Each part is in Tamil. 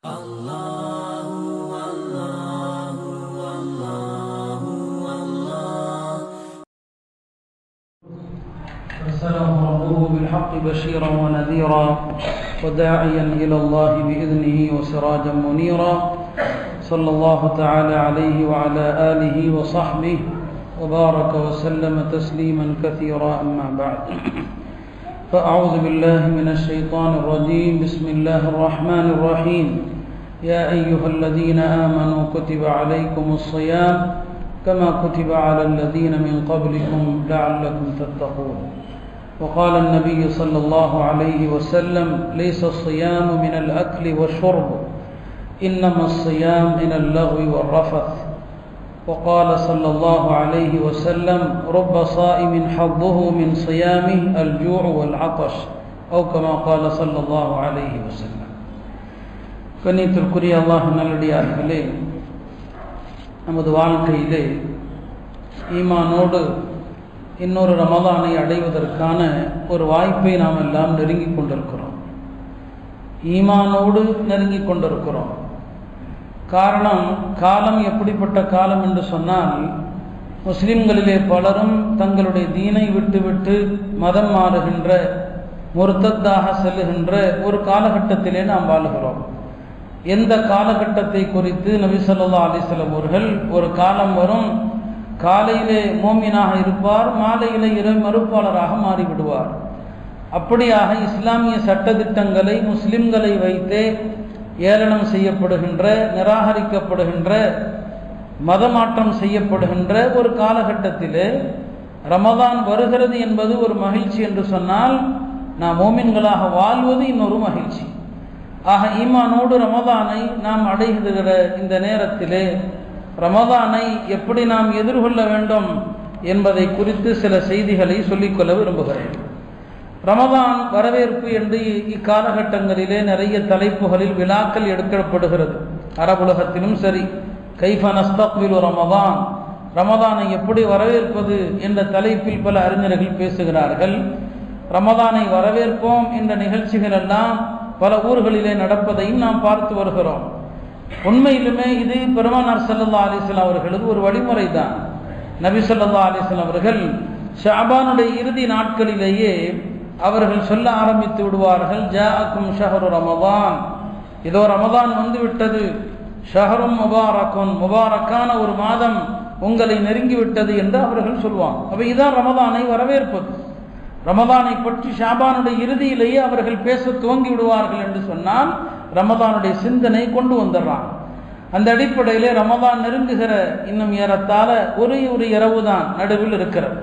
أرسله ربه بالحق بشيرا ونذيرا وداعيا إلى الله بإذنه وسراجا منيرا صلى الله تعالى عليه وعلى آله وصحبه وبارك وسلم تسليما كثيرا أما بعد فأعوذ بالله من الشيطان الرجيم بسم الله الرحمن الرحيم يا أيها الذين آمنوا كتب عليكم الصيام كما كتب على الذين من قبلكم لعلكم تتقون وقال النبي صلى الله عليه وسلم ليس الصيام من الأكل والشرب إنما الصيام من اللغو والرفث وقال صلى الله عليه وسلم رب صائم حظه من صيامه الجوع والعطش أو كما قال صلى الله عليه وسلم கண்ணியத்திற்குரிய அல்லாஹ் நல்லடியார்களே நமது வாழ்க்கையிலே ஈமானோடு இன்னொரு ரமதானை அடைவதற்கான ஒரு வாய்ப்பை நாம் எல்லாம் நெருங்கி கொண்டிருக்கிறோம் ஈமானோடு நெருங்கி கொண்டிருக்கிறோம் காரணம் காலம் எப்படிப்பட்ட காலம் என்று சொன்னால் முஸ்லிம்களிலே பலரும் தங்களுடைய தீனை விட்டுவிட்டு மதம் மாறுகின்ற முர்த்தத்தாக செல்லுகின்ற ஒரு காலகட்டத்திலே நாம் வாழுகிறோம் எந்த காலகட்டத்தை குறித்து நபி சொல்லா அலிஸ்லம் அவர்கள் ஒரு காலம் வரும் காலையிலே மோமினாக இருப்பார் மாலையிலே இறை மறுப்பாளராக மாறிவிடுவார் அப்படியாக இஸ்லாமிய சட்டத்திட்டங்களை முஸ்லிம்களை வைத்தே ஏளனம் செய்யப்படுகின்ற நிராகரிக்கப்படுகின்ற மதமாற்றம் செய்யப்படுகின்ற ஒரு காலகட்டத்திலே ரமதான் வருகிறது என்பது ஒரு மகிழ்ச்சி என்று சொன்னால் நாம் மோமின்களாக வாழ்வது இன்னொரு மகிழ்ச்சி ஆக ஈமானோடு ரமதானை நாம் அடைகிற இந்த நேரத்திலே ரமதானை எப்படி நாம் எதிர்கொள்ள வேண்டும் என்பதை குறித்து சில செய்திகளை சொல்லிக்கொள்ள விரும்புகிறேன் ரமதான் வரவேற்பு என்று இக்காலகட்டங்களிலே நிறைய தலைப்புகளில் விழாக்கள் எடுக்கப்படுகிறது அரபுலகத்திலும் சரி கைஃப நஸ்தக்வில் ரமதான் ரமதானை எப்படி வரவேற்பது என்ற தலைப்பில் பல அறிஞர்கள் பேசுகிறார்கள் ரமதானை வரவேற்போம் என்ற நிகழ்ச்சிகள் எல்லாம் பல ஊர்களிலே நடப்பதையும் நாம் பார்த்து வருகிறோம் உண்மையிலுமே இது பெருமானார் சல்லா அலிஸ்லாம் அவர்களது ஒரு வழிமுறை தான் நபி சொல்லா அலிஸ்லாம் அவர்கள் ஷாபானுடைய இறுதி நாட்களிலேயே அவர்கள் சொல்ல ஆரம்பித்து விடுவார்கள் ஜாக்கும் ஷஹரு ரமதான் இதோ ரமதான் வந்து விட்டது ஷஹரும் முபாரக்கும் முபாரக்கான ஒரு மாதம் உங்களை நெருங்கி விட்டது என்று அவர்கள் சொல்வாங்க அப்ப இதான் ரமதானை வரவேற்பது ரமதானை பற்றி ஷாபானுடைய இறுதியிலேயே அவர்கள் பேச துவங்கி விடுவார்கள் என்று சொன்னால் ரமதானுடைய சிந்தனை கொண்டு வந்துடுறான் அந்த அடிப்படையிலே ரமதான் நெருங்குகிற இன்னும் ஏறத்தாழ ஒரே ஒரு இரவு தான் நடுவில் இருக்கிறது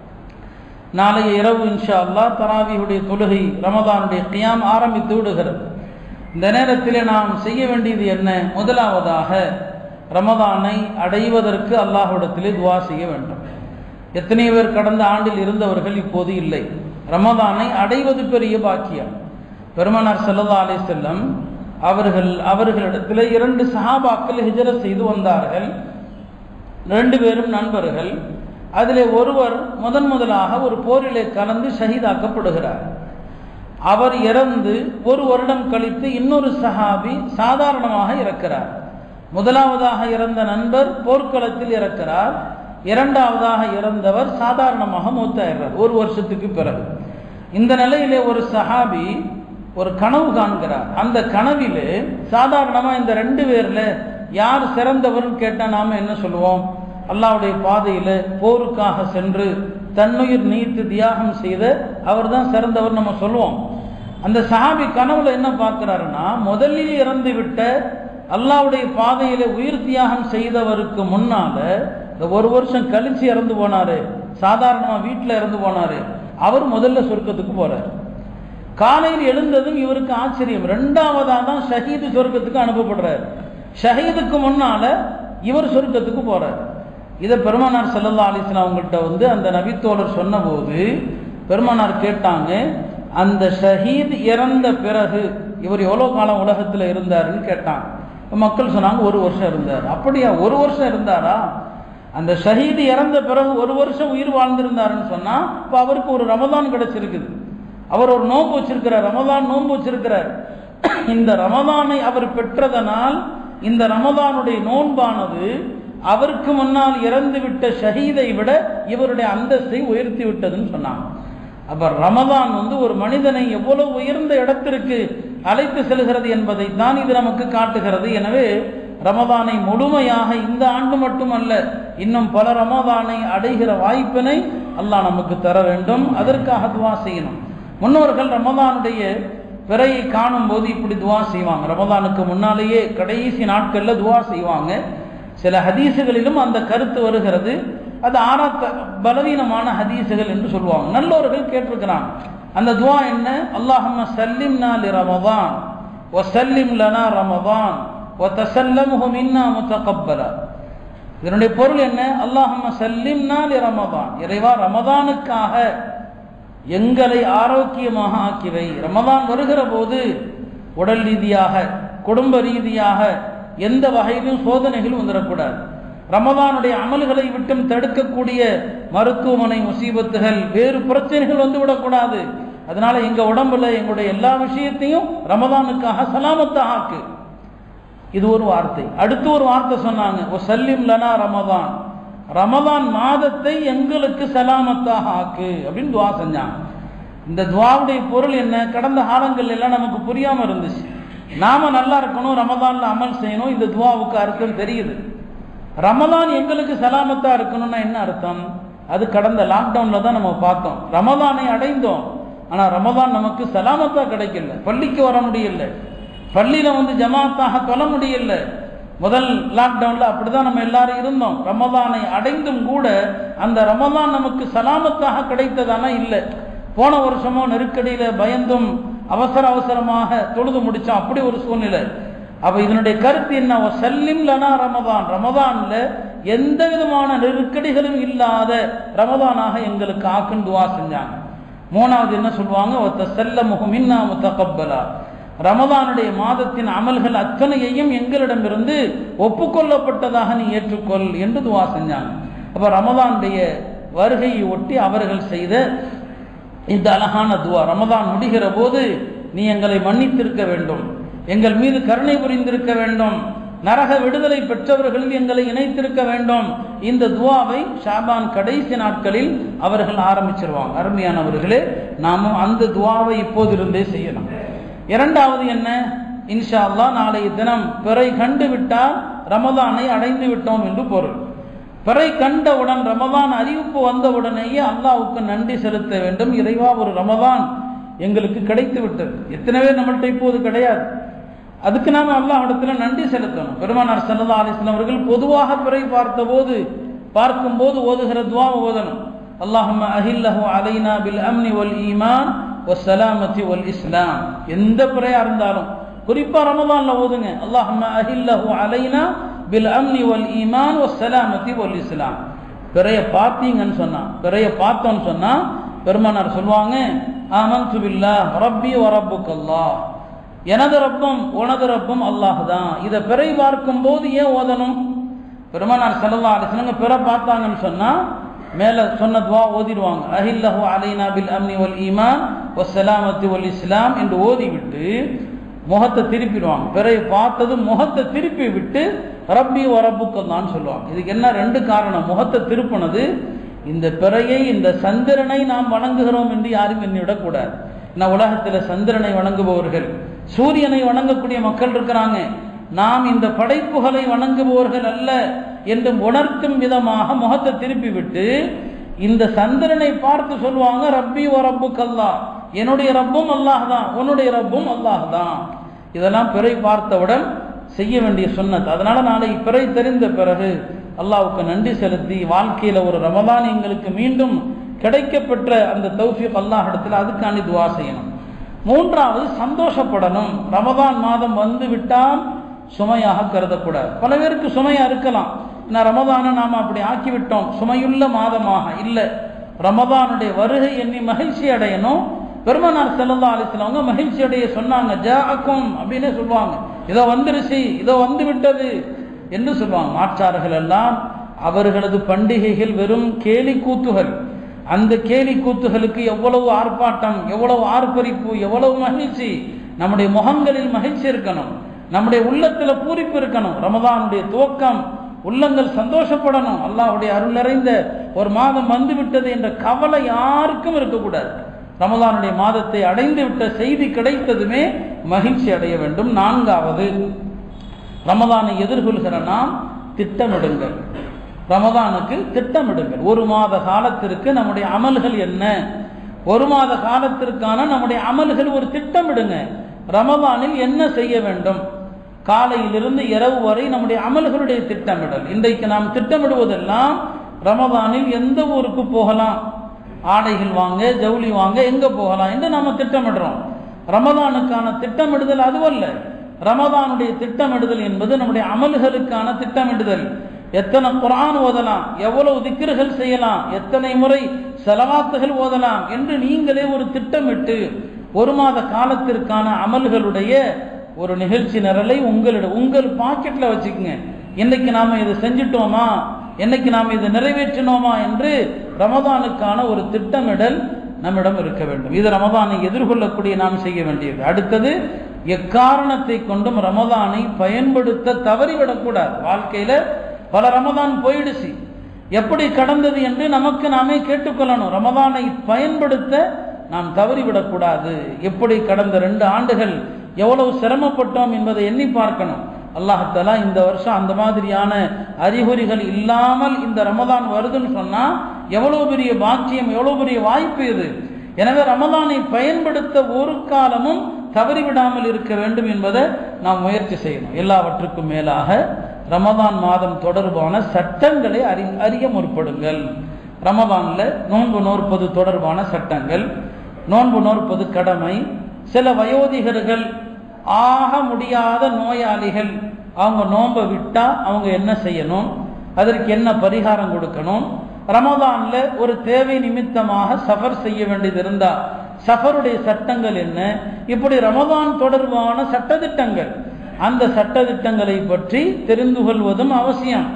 நாளைய இரவு இன்ஷா அல்லா தராவியுடைய தொழுகை ரமதானுடைய கியாம் ஆரம்பித்து விடுகிறது இந்த நேரத்திலே நாம் செய்ய வேண்டியது என்ன முதலாவதாக ரமதானை அடைவதற்கு அல்லாஹ்விடத்திலே துவா செய்ய வேண்டும் எத்தனை பேர் கடந்த ஆண்டில் இருந்தவர்கள் இப்போது இல்லை ரமதானை அடைவது பெரிய பாக்கியம் பெருமனார் செல்லல்லா அலே செல்லம் அவர்கள் அவர்களிடத்தில் இரண்டு சஹாபாக்கள் ஹிஜர செய்து வந்தார்கள் ரெண்டு பேரும் நண்பர்கள் அதிலே ஒருவர் முதன் முதலாக ஒரு போரிலே கலந்து ஷஹீதாக்கப்படுகிறார் அவர் இறந்து ஒரு வருடம் கழித்து இன்னொரு சஹாபி சாதாரணமாக இறக்கிறார் முதலாவதாக இறந்த நண்பர் போர்க்களத்தில் இறக்கிறார் இரண்டாவதாக இறந்தவர் சாதாரணமாக மூத்தாயிடுறார் ஒரு வருஷத்துக்கு பிறகு இந்த நிலையிலே ஒரு சஹாபி ஒரு கனவு காண்கிறார் அந்த கனவிலே சாதாரணமா இந்த ரெண்டு பேர்ல யார் சிறந்தவர்னு கேட்டா நாம என்ன சொல்லுவோம் அல்லாவுடைய பாதையில போருக்காக சென்று தன்னுயிர் நீத்து தியாகம் செய்த அவர் தான் சிறந்தவர் நம்ம சொல்லுவோம் அந்த சஹாபி கனவுல என்ன பார்க்கிறாருன்னா முதலில் இறந்து விட்ட அல்லாவுடைய பாதையில உயிர் தியாகம் செய்தவருக்கு முன்னால இந்த ஒரு வருஷம் கழிச்சு இறந்து போனாரு சாதாரணமா வீட்டில் இறந்து போனாரு அவர் முதல்ல சொர்க்கத்துக்கு போறார் காலையில் எழுந்ததும் இவருக்கு ஆச்சரியம் ரெண்டாவதா தான் ஷஹீது சொர்க்கத்துக்கு அனுப்பப்படுறார் ஷஹீதுக்கு முன்னால இவர் சொர்க்கத்துக்கு போறார் இதை பெருமானார் செல்லல்லா அலிஸ்லாம் அவங்கள்ட்ட வந்து அந்த நபித்தோழர் சொன்னபோது பெருமானார் கேட்டாங்க அந்த ஷஹீத் இறந்த பிறகு இவர் எவ்வளோ காலம் உலகத்தில் இருந்தாருன்னு கேட்டாங்க மக்கள் சொன்னாங்க ஒரு வருஷம் இருந்தார் அப்படியா ஒரு வருஷம் இருந்தாரா அந்த ஷஹீது இறந்த பிறகு ஒரு வருஷம் உயிர் வாழ்ந்திருந்தாருன்னு சொன்னா இப்போ அவருக்கு ஒரு ரமதான் கிடைச்சிருக்குது அவர் ஒரு நோன்பு வச்சிருக்கிறார் ரமதான் நோன்பு வச்சிருக்கிறார் இந்த ரமதானை அவர் பெற்றதனால் இந்த ரமதானுடைய நோன்பானது அவருக்கு முன்னால் இறந்துவிட்ட ஷஹீதை விட இவருடைய அந்தஸ்தை உயர்த்தி விட்டதுன்னு சொன்னாங்க அப்ப ரமதான் வந்து ஒரு மனிதனை எவ்வளவு உயர்ந்த இடத்திற்கு அழைத்து செல்கிறது என்பதை தான் இது நமக்கு காட்டுகிறது எனவே ரமதானை முழுமையாக இந்த ஆண்டு மட்டுமல்ல இன்னும் பல ரமதானை அடைகிற வாய்ப்பினை அல்லாஹ் நமக்கு தர வேண்டும் அதற்காக துவா செய்யணும் முன்னோர்கள் ரமதானுடைய பிறையை காணும் போது இப்படி துவா செய்வாங்க ரமதானுக்கு முன்னாலேயே கடைசி நாட்கள்ல துவா செய்வாங்க சில ஹதீசுகளிலும் அந்த கருத்து வருகிறது அது ஆறாத்த பலவீனமான ஹதீசுகள் என்று சொல்லுவாங்க நல்லோர்கள் கேட்டிருக்கிறாங்க அந்த துவா என்ன அல்லாஹம்ம சல்லிம்னா லி ரமதான் ஒ சல்லிம் லனா ரமதான் ஒ தசல்லமுஹு மின்னா முத்தகப்பலா இதனுடைய பொருள் என்ன அல்லாஹம்ம சல்லிம்னா லி ரமதான் இறைவா ரமதானுக்காக எங்களை ஆரோக்கியமாக ஆக்கிவை ரமதான் வருகிற போது உடல் ரீதியாக குடும்ப ரீதியாக எந்த வகையிலும் சோதனைகள் வந்துடக்கூடாது ரமதானுடைய அமல்களை விட்டும் தடுக்கக்கூடிய மருத்துவமனை முசீபத்துகள் வேறு பிரச்சனைகள் வந்து விடக்கூடாது அதனால எங்க உடம்புல எங்களுடைய எல்லா விஷயத்தையும் ரமதானுக்காக சலாமத்தை ஆக்கு இது ஒரு வார்த்தை அடுத்து ஒரு வார்த்தை சொன்னாங்க "ஒ சல்லிம் லனா ரமதான் ரமதான் மாதத்தை எங்களுக்கு சலாமத்தாக ஆக்கு அப்படின்னு துவா செஞ்சாங்க இந்த துவாவுடைய பொருள் என்ன கடந்த காலங்கள் எல்லாம் நமக்கு புரியாம இருந்துச்சு நாம நல்லா இருக்கணும் ரமதான்ல அமல் செய்யணும் இந்த துவாவுக்கு அர்த்தம் தெரியுது ரமதான் எங்களுக்கு சலாமத்தா இருக்கணும்னா என்ன அர்த்தம் அது கடந்த லாக்டவுன்ல தான் நம்ம பார்த்தோம் ரமதானை அடைந்தோம் ஆனா ரமதான் நமக்கு சலாமத்தா கிடைக்கல பள்ளிக்கு வர முடியல பள்ளியில வந்து ஜமாத்தாக தொழ முடியல முதல் லாக்டவுன்ல அப்படிதான் நம்ம எல்லாரும் இருந்தோம் ரமதானை அடைந்தும் கூட அந்த ரமதான் நமக்கு சலாமத்தாக கிடைத்ததானா இல்லை போன வருஷமோ நெருக்கடியில பயந்தும் அவசர அவசரமாக தொழுது முடிச்சோம் அப்படி ஒரு சூழ்நிலை அப்ப இதனுடைய கருத்து என்ன "ஒ சல்லிம் லனா ரமதான் ரமதான்ல எந்த விதமான நெருக்கடிகளும் இல்லாத ரமதானாக எங்களுக்கு ஆக்குன்னு துவா செஞ்சாங்க மூணாவது என்ன சொல்லுவாங்க ஒத்த செல்ல முகமின்னா முத்தகப்பலா ரமதானுடைய மாதத்தின் அமல்கள் அத்தனையையும் எங்களிடமிருந்து ஒப்புக்கொள்ளப்பட்டதாக நீ ஏற்றுக்கொள் என்று துவா செஞ்சாங்க அப்ப ரமதானுடைய வருகையை ஒட்டி அவர்கள் செய்த இந்த அழகான துவா ரமதான் முடிகிற போது நீ எங்களை மன்னித்திருக்க வேண்டும் எங்கள் மீது கருணை புரிந்திருக்க வேண்டும் நரக விடுதலை பெற்றவர்களில் எங்களை இணைத்திருக்க வேண்டும் இந்த துவாவை ஷாபான் கடைசி நாட்களில் அவர்கள் ஆரம்பிச்சிருவாங்க அருமையானவர்களே நாமும் அந்த துவாவை இப்போதிருந்தே செய்யணும் இரண்டாவது என்ன இன்ஷா அல்லாஹ் நாளைய தினம் பிறை கண்டு விட்டால் ரமதானை அடைந்து விட்டோம் என்று பொருள் பிறை கண்டவுடன் ரமதான் அறிவிப்பு வந்தவுடனேயே அல்லாஹ்வுக்கு நன்றி செலுத்த வேண்டும் இறைவா ஒரு ரமதான் எங்களுக்கு கிடைத்து விட்டது எத்தனை பேர் நம்மள்ட்ட இப்போது கிடையாது அதுக்கு நாம அல்லாஹ் இடத்துல நன்றி செலுத்தணும் பெருமானார் சல்லா அலிஸ்லாம் அவர்கள் பொதுவாக பிறை பார்த்தபோது பார்க்கும்போது ஓதுகிற துவா ஓதணும் அல்லாஹும்ம அஹில்லஹு அலைனா பில் அம்னி வல் ஈமான் வஸ்ஸலாமத்தி வல் இஸ்லாம் எந்த பிறையா இருந்தாலும் குறிப்பா ரமதான்ல ஓதுங்க அல்லாஹும்ம அஹில்லஹு அலைனா பில் அம்னி வல் ஈமான் வஸ்ஸலாமத்தி வல் இஸ்லாம் பிறைய பார்த்தீங்கன்னு சொன்னா பிறைய பார்த்தோன்னு சொன்னா பெருமானார் சொல்லுவாங்க ஆமன்து பில்லாஹ் ரப்பி வ ரப்புக்கல்லாஹ் எனது ரப்பும் உனது ரப்பும் அல்லாஹ் தான் இதை பிறை பார்க்கும் போது ஏன் ஓதணும் பெருமானார் சல்லா அலிஸ்லங்க பிற பார்த்தாங்கன்னு சொன்னா மேல சொன்ன துவா ஓதிடுவாங்க அஹில்லஹு அலைனா பில் அம்னி வல் ஈமான் வஸ்ஸலாமத்தி வல் இஸ்லாம் என்று ஓதிவிட்டு முகத்தை திருப்பிடுவாங்க பிறையை பார்த்தது முகத்தை திருப்பி விட்டு ரப்பி வரப்புக்கல்லான்னு சொல்லுவாங்க இதுக்கு என்ன ரெண்டு காரணம் முகத்தை திருப்பினது இந்த பிறையை இந்த சந்திரனை நாம் வணங்குகிறோம் என்று யாரும் எண்ணிவிடக்கூடாது நான் உலகத்தில் சந்திரனை வணங்குபவர்கள் சூரியனை வணங்கக்கூடிய மக்கள் இருக்கிறாங்க நாம் இந்த படைப்புகளை வணங்குபவர்கள் அல்ல என்று உணர்த்தும் விதமாக முகத்தை திருப்பி விட்டு இந்த சந்திரனை பார்த்து சொல்லுவாங்க ரப்பி ஓ ரப்பு கல்லா என்னுடைய ரப்பும் அல்லாஹ் தான் உன்னுடைய ரப்பும் அல்லாஹ் தான் இதெல்லாம் பிறை பார்த்தவுடன் செய்ய வேண்டிய சொன்னது அதனால நாளை பிறை தெரிந்த பிறகு அல்லாவுக்கு நன்றி செலுத்தி வாழ்க்கையில ஒரு ரமதான் எங்களுக்கு மீண்டும் கிடைக்கப்பெற்ற அந்த தௌஃபிக் அல்லாஹ் இடத்துல அதுக்காண்டி துவா செய்யணும் மூன்றாவது சந்தோஷப்படணும் ரமதான் மாதம் வந்து விட்டால் சுமையாக கருதக்கூடாது பல பேருக்கு சுமையா இருக்கலாம் நான் ரமதானை நாம் அப்படி ஆக்கிவிட்டோம் சுமையுள்ள மாதமாக இல்லை ரமதானுடைய வருகை எண்ணி மகிழ்ச்சி அடையணும் பெருமனார் செல்லல்லா அலிஸ்லவங்க மகிழ்ச்சி அடைய சொன்னாங்க ஜாக்கும் அப்படின்னு சொல்லுவாங்க இதோ வந்துருச்சு இதோ வந்து விட்டது என்று சொல்லுவாங்க மாற்றார்கள் எல்லாம் அவர்களது பண்டிகைகள் வெறும் கேலி கூத்துகள் அந்த கேலி கூத்துகளுக்கு எவ்வளவு ஆர்ப்பாட்டம் எவ்வளவு ஆர்ப்பரிப்பு எவ்வளவு மகிழ்ச்சி நம்முடைய முகங்களில் மகிழ்ச்சி இருக்கணும் நம்முடைய உள்ளத்துல பூரிப்பு இருக்கணும் ரமதானுடைய துவக்கம் உள்ளங்கள் சந்தோஷப்படணும் அல்லாஹ்வுடைய அருள் நிறைந்த ஒரு மாதம் வந்து விட்டது என்ற கவலை யாருக்கும் இருக்கக்கூடாது ரமதானுடைய மாதத்தை அடைந்து விட்ட செய்தி கிடைத்ததுமே மகிழ்ச்சி அடைய வேண்டும் நான்காவது ரமதானை எதிர்கொள்கிற நாம் திட்டமிடுங்கள் ரமதானுக்கு திட்டமிடுங்கள் ஒரு மாத காலத்திற்கு நம்முடைய அமல்கள் என்ன ஒரு மாத காலத்திற்கான நம்முடைய அமல்கள் ஒரு திட்டமிடுங்க ரமதானில் என்ன செய்ய வேண்டும் காலையிலிருந்து இரவு வரை நம்முடைய அமல்களுடைய திட்டமிடல் இன்றைக்கு நாம் திட்டமிடுவதெல்லாம் ரமதானில் எந்த ஊருக்கு போகலாம் ஆடைகள் வாங்க ஜவுளி வாங்க எங்க போகலாம் என்று நாம திட்டமிடுறோம் ரமதானுக்கான திட்டமிடுதல் அதுவல்ல ரமதானுடைய திட்டமிடுதல் என்பது நம்முடைய அமல்களுக்கான திட்டமிடுதல் எத்தனை குரான் ஓதலாம் எவ்வளவு திக்கிர்கள் செய்யலாம் எத்தனை முறை செலவாத்துகள் ஓதலாம் என்று நீங்களே ஒரு திட்டமிட்டு ஒரு மாத காலத்திற்கான அமல்களுடைய ஒரு நிகழ்ச்சி நிரலை உங்களிடம் உங்கள் பாக்கெட்ல வச்சுக்கோங்க இன்னைக்கு நாம இதை செஞ்சிட்டோமா என்னைக்கு நாம் இதை நிறைவேற்றினோமா என்று ரமதானுக்கான ஒரு திட்டமிடல் நம்மிடம் இருக்க வேண்டும் இது ரமதானை எதிர்கொள்ளக்கூடிய நாம் செய்ய வேண்டியது அடுத்தது எக்காரணத்தை கொண்டும் ரமதானை பயன்படுத்த தவறிவிடக்கூடாது வாழ்க்கையில பல ரமதான் போயிடுச்சு எப்படி கடந்தது என்று நமக்கு நாமே கேட்டுக்கொள்ளணும் ரமதானை பயன்படுத்த நாம் தவறிவிடக்கூடாது எப்படி கடந்த ரெண்டு ஆண்டுகள் எவ்வளவு சிரமப்பட்டோம் என்பதை எண்ணி பார்க்கணும் அல்லாஹாலா இந்த வருஷம் அந்த மாதிரியான அறிகுறிகள் இல்லாமல் இந்த ரமதான் வருதுன்னு சொன்னா எவ்வளவு பெரிய பாக்கியம் எவ்வளவு பெரிய வாய்ப்பு இது எனவே ரமதானை பயன்படுத்த ஒரு காலமும் தவறிவிடாமல் இருக்க வேண்டும் என்பதை நாம் முயற்சி செய்யணும் எல்லாவற்றுக்கும் மேலாக ரமதான் மாதம் தொடர்பான சட்டங்களை அறி அறிய முற்படுங்கள் ரமதான்ல நோன்பு நோற்பது தொடர்பான சட்டங்கள் நோன்பு நோற்பது கடமை சில வயோதிகர்கள் ஆக முடியாத நோயாளிகள் அவங்க நோன்பை விட்டா அவங்க என்ன செய்யணும் அதற்கு என்ன பரிகாரம் கொடுக்கணும் ரமதான்ல ஒரு தேவை நிமித்தமாக சஃபர் செய்ய வேண்டியது இருந்தா சஃபருடைய சட்டங்கள் என்ன இப்படி ரமதான் தொடர்பான சட்டதிட்டங்கள் அந்த சட்டதிட்டங்களை பற்றி தெரிந்து கொள்வதும் அவசியம்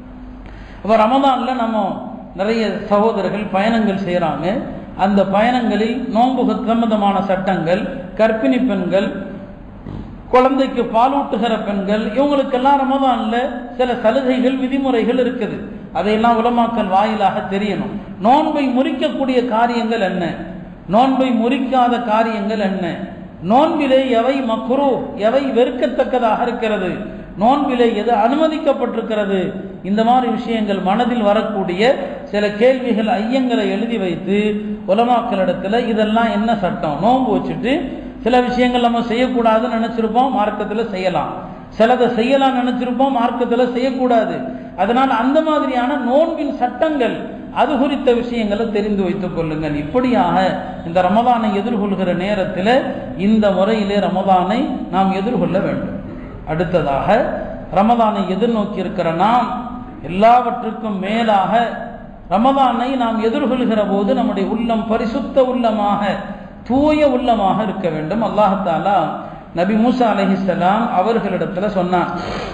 அப்ப ரமதான்ல நம்ம நிறைய சகோதரர்கள் பயணங்கள் செய்யறாங்க அந்த பயணங்களில் நோன்பு சம்பந்தமான சட்டங்கள் கர்ப்பிணி பெண்கள் குழந்தைக்கு பாலூட்டுகிற பெண்கள் இவங்களுக்கெல்லாம் ரமதான்ல சில சலுகைகள் விதிமுறைகள் இருக்குது அதையெல்லாம் உலமாக்கல் வாயிலாக தெரியணும் நோன்பை முறிக்கக்கூடிய காரியங்கள் என்ன நோன்பை முறிக்காத காரியங்கள் என்ன நோன்பிலே எவை மக்ரூ எவை வெறுக்கத்தக்கதாக இருக்கிறது நோன்பிலே எது அனுமதிக்கப்பட்டிருக்கிறது இந்த மாதிரி விஷயங்கள் மனதில் வரக்கூடிய சில கேள்விகள் ஐயங்களை எழுதி வைத்து உலமாக்களிடத்துல இதெல்லாம் என்ன சட்டம் நோன்பு வச்சுட்டு சில விஷயங்கள் நம்ம செய்யக்கூடாதுன்னு நினைச்சிருப்போம் மார்க்கத்தில் செய்யலாம் சிலதை செய்யலாம் நினைச்சிருப்போம் மார்க்கத்தில் செய்யக்கூடாது அதனால் அந்த மாதிரியான நோன்பின் சட்டங்கள் அது குறித்த விஷயங்களை தெரிந்து வைத்துக் கொள்ளுங்கள் இப்படியாக இந்த ரமதானை எதிர்கொள்கிற நேரத்தில் இந்த முறையிலே ரமதானை நாம் எதிர்கொள்ள வேண்டும் அடுத்ததாக ரமதானை எதிர்நோக்கி இருக்கிற நாம் எல்லாவற்றுக்கும் மேலாக ரமதானை நாம் எதிர்கொள்கிற போது நம்முடைய உள்ளம் பரிசுத்த உள்ளமாக தூய உள்ளமாக இருக்க வேண்டும் அல்லாஹாலா நபி மூசா அலஹிஸ்லாம் அவர்களிடத்துல சொன்னான்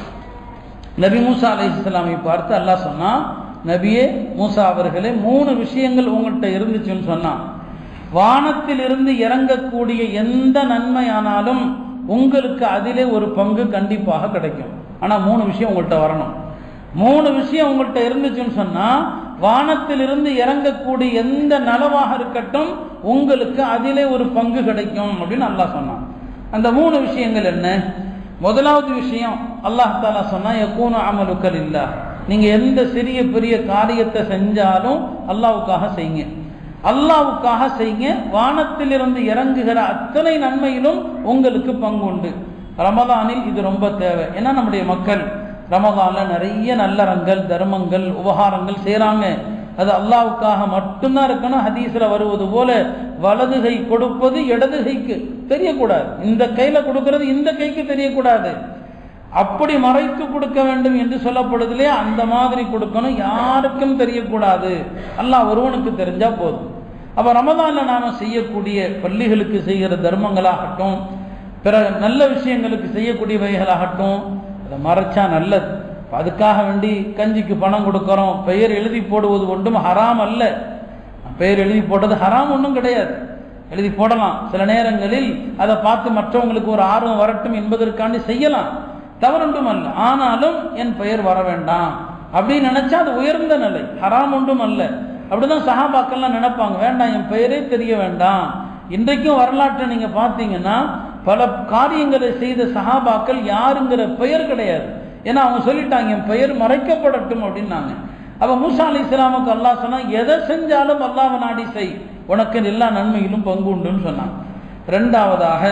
நபி மூசா அலஹிஸ்லாமை பார்த்து அல்லாஹ் சொன்னான் நபியே மூசா அவர்களே மூணு விஷயங்கள் உங்கள்கிட்ட இருந்துச்சுன்னு சொன்னான் வானத்தில் இருந்து இறங்கக்கூடிய எந்த நன்மையானாலும் உங்களுக்கு அதிலே ஒரு பங்கு கண்டிப்பாக கிடைக்கும் ஆனா மூணு விஷயம் உங்கள்கிட்ட வரணும் மூணு விஷயம் உங்கள்கிட்ட இருந்துச்சுன்னு சொன்னா வானத்திலிருந்து இறங்கக்கூடிய எந்த நலவாக இருக்கட்டும் உங்களுக்கு அதிலே ஒரு பங்கு கிடைக்கும் அப்படின்னு அல்லாஹ் சொன்னான் அந்த மூணு விஷயங்கள் என்ன முதலாவது விஷயம் அல்லாஹ் தாலா சொன்னா எக்கூனு அமலுக்கள் இல்லா நீங்க எந்த சிறிய பெரிய காரியத்தை செஞ்சாலும் அல்லாவுக்காக செய்யுங்க அல்லாவுக்காக செய்யுங்க வானத்திலிருந்து இறங்குகிற அத்தனை நன்மையிலும் உங்களுக்கு பங்கு உண்டு ரமதானில் இது ரொம்ப தேவை ஏன்னா நம்முடைய மக்கள் ரமதான்ல நிறைய நல்லறங்கள் தர்மங்கள் உபகாரங்கள் செய்கிறாங்க அது அல்லாவுக்காக மட்டும்தான் இருக்கணும் ஹதீஸ்ல வருவது போல வலது கை கொடுப்பது இடது கைக்கு தெரியக்கூடாது இந்த கையில கொடுக்கிறது இந்த கைக்கு தெரியக்கூடாது அப்படி மறைத்து கொடுக்க வேண்டும் என்று சொல்லப்படுதிலே அந்த மாதிரி கொடுக்கணும் யாருக்கும் தெரியக்கூடாது அல்லாஹ் ஒருவனுக்கு தெரிஞ்சா போதும் அப்ப ரமதான்ல நாம செய்யக்கூடிய பள்ளிகளுக்கு செய்கிற தர்மங்களாகட்டும் பிற நல்ல விஷயங்களுக்கு செய்யக்கூடியவைகளாகட்டும் அதை மறைச்சா நல்லது அதுக்காக வேண்டி கஞ்சிக்கு பணம் கொடுக்கறோம் பெயர் எழுதி போடுவது ஒன்றும் ஹராம் அல்ல பெயர் எழுதி போட்டது ஹராம் ஒன்றும் கிடையாது எழுதி போடலாம் சில நேரங்களில் அதை பார்த்து மற்றவங்களுக்கு ஒரு ஆர்வம் வரட்டும் என்பதற்காண்டி செய்யலாம் தவறொன்றும் அல்ல ஆனாலும் என் பெயர் வர வேண்டாம் அப்படின்னு நினைச்சா அது உயர்ந்த நிலை ஹராம் ஒன்றும் அல்ல அப்படிதான் சஹாபாக்கள்லாம் நினைப்பாங்க வேண்டாம் என் பெயரே தெரிய வேண்டாம் இன்றைக்கும் வரலாற்றை நீங்க பார்த்தீங்கன்னா பல காரியங்களை செய்த சஹாபாக்கள் யாருங்கிற பெயர் கிடையாது ஏன்னா அவங்க சொல்லிட்டாங்க என் பெயர் மறைக்கப்படட்டும் அப்படின்னாங்க அப்ப மூசா அலி இஸ்லாமுக்கு அல்லாஹ் சொன்னா எதை செஞ்சாலும் அல்லாஹ் நாடி செய் உனக்கு எல்லா நன்மையிலும் பங்கு உண்டுன்னு சொன்னான் ரெண்டாவதாக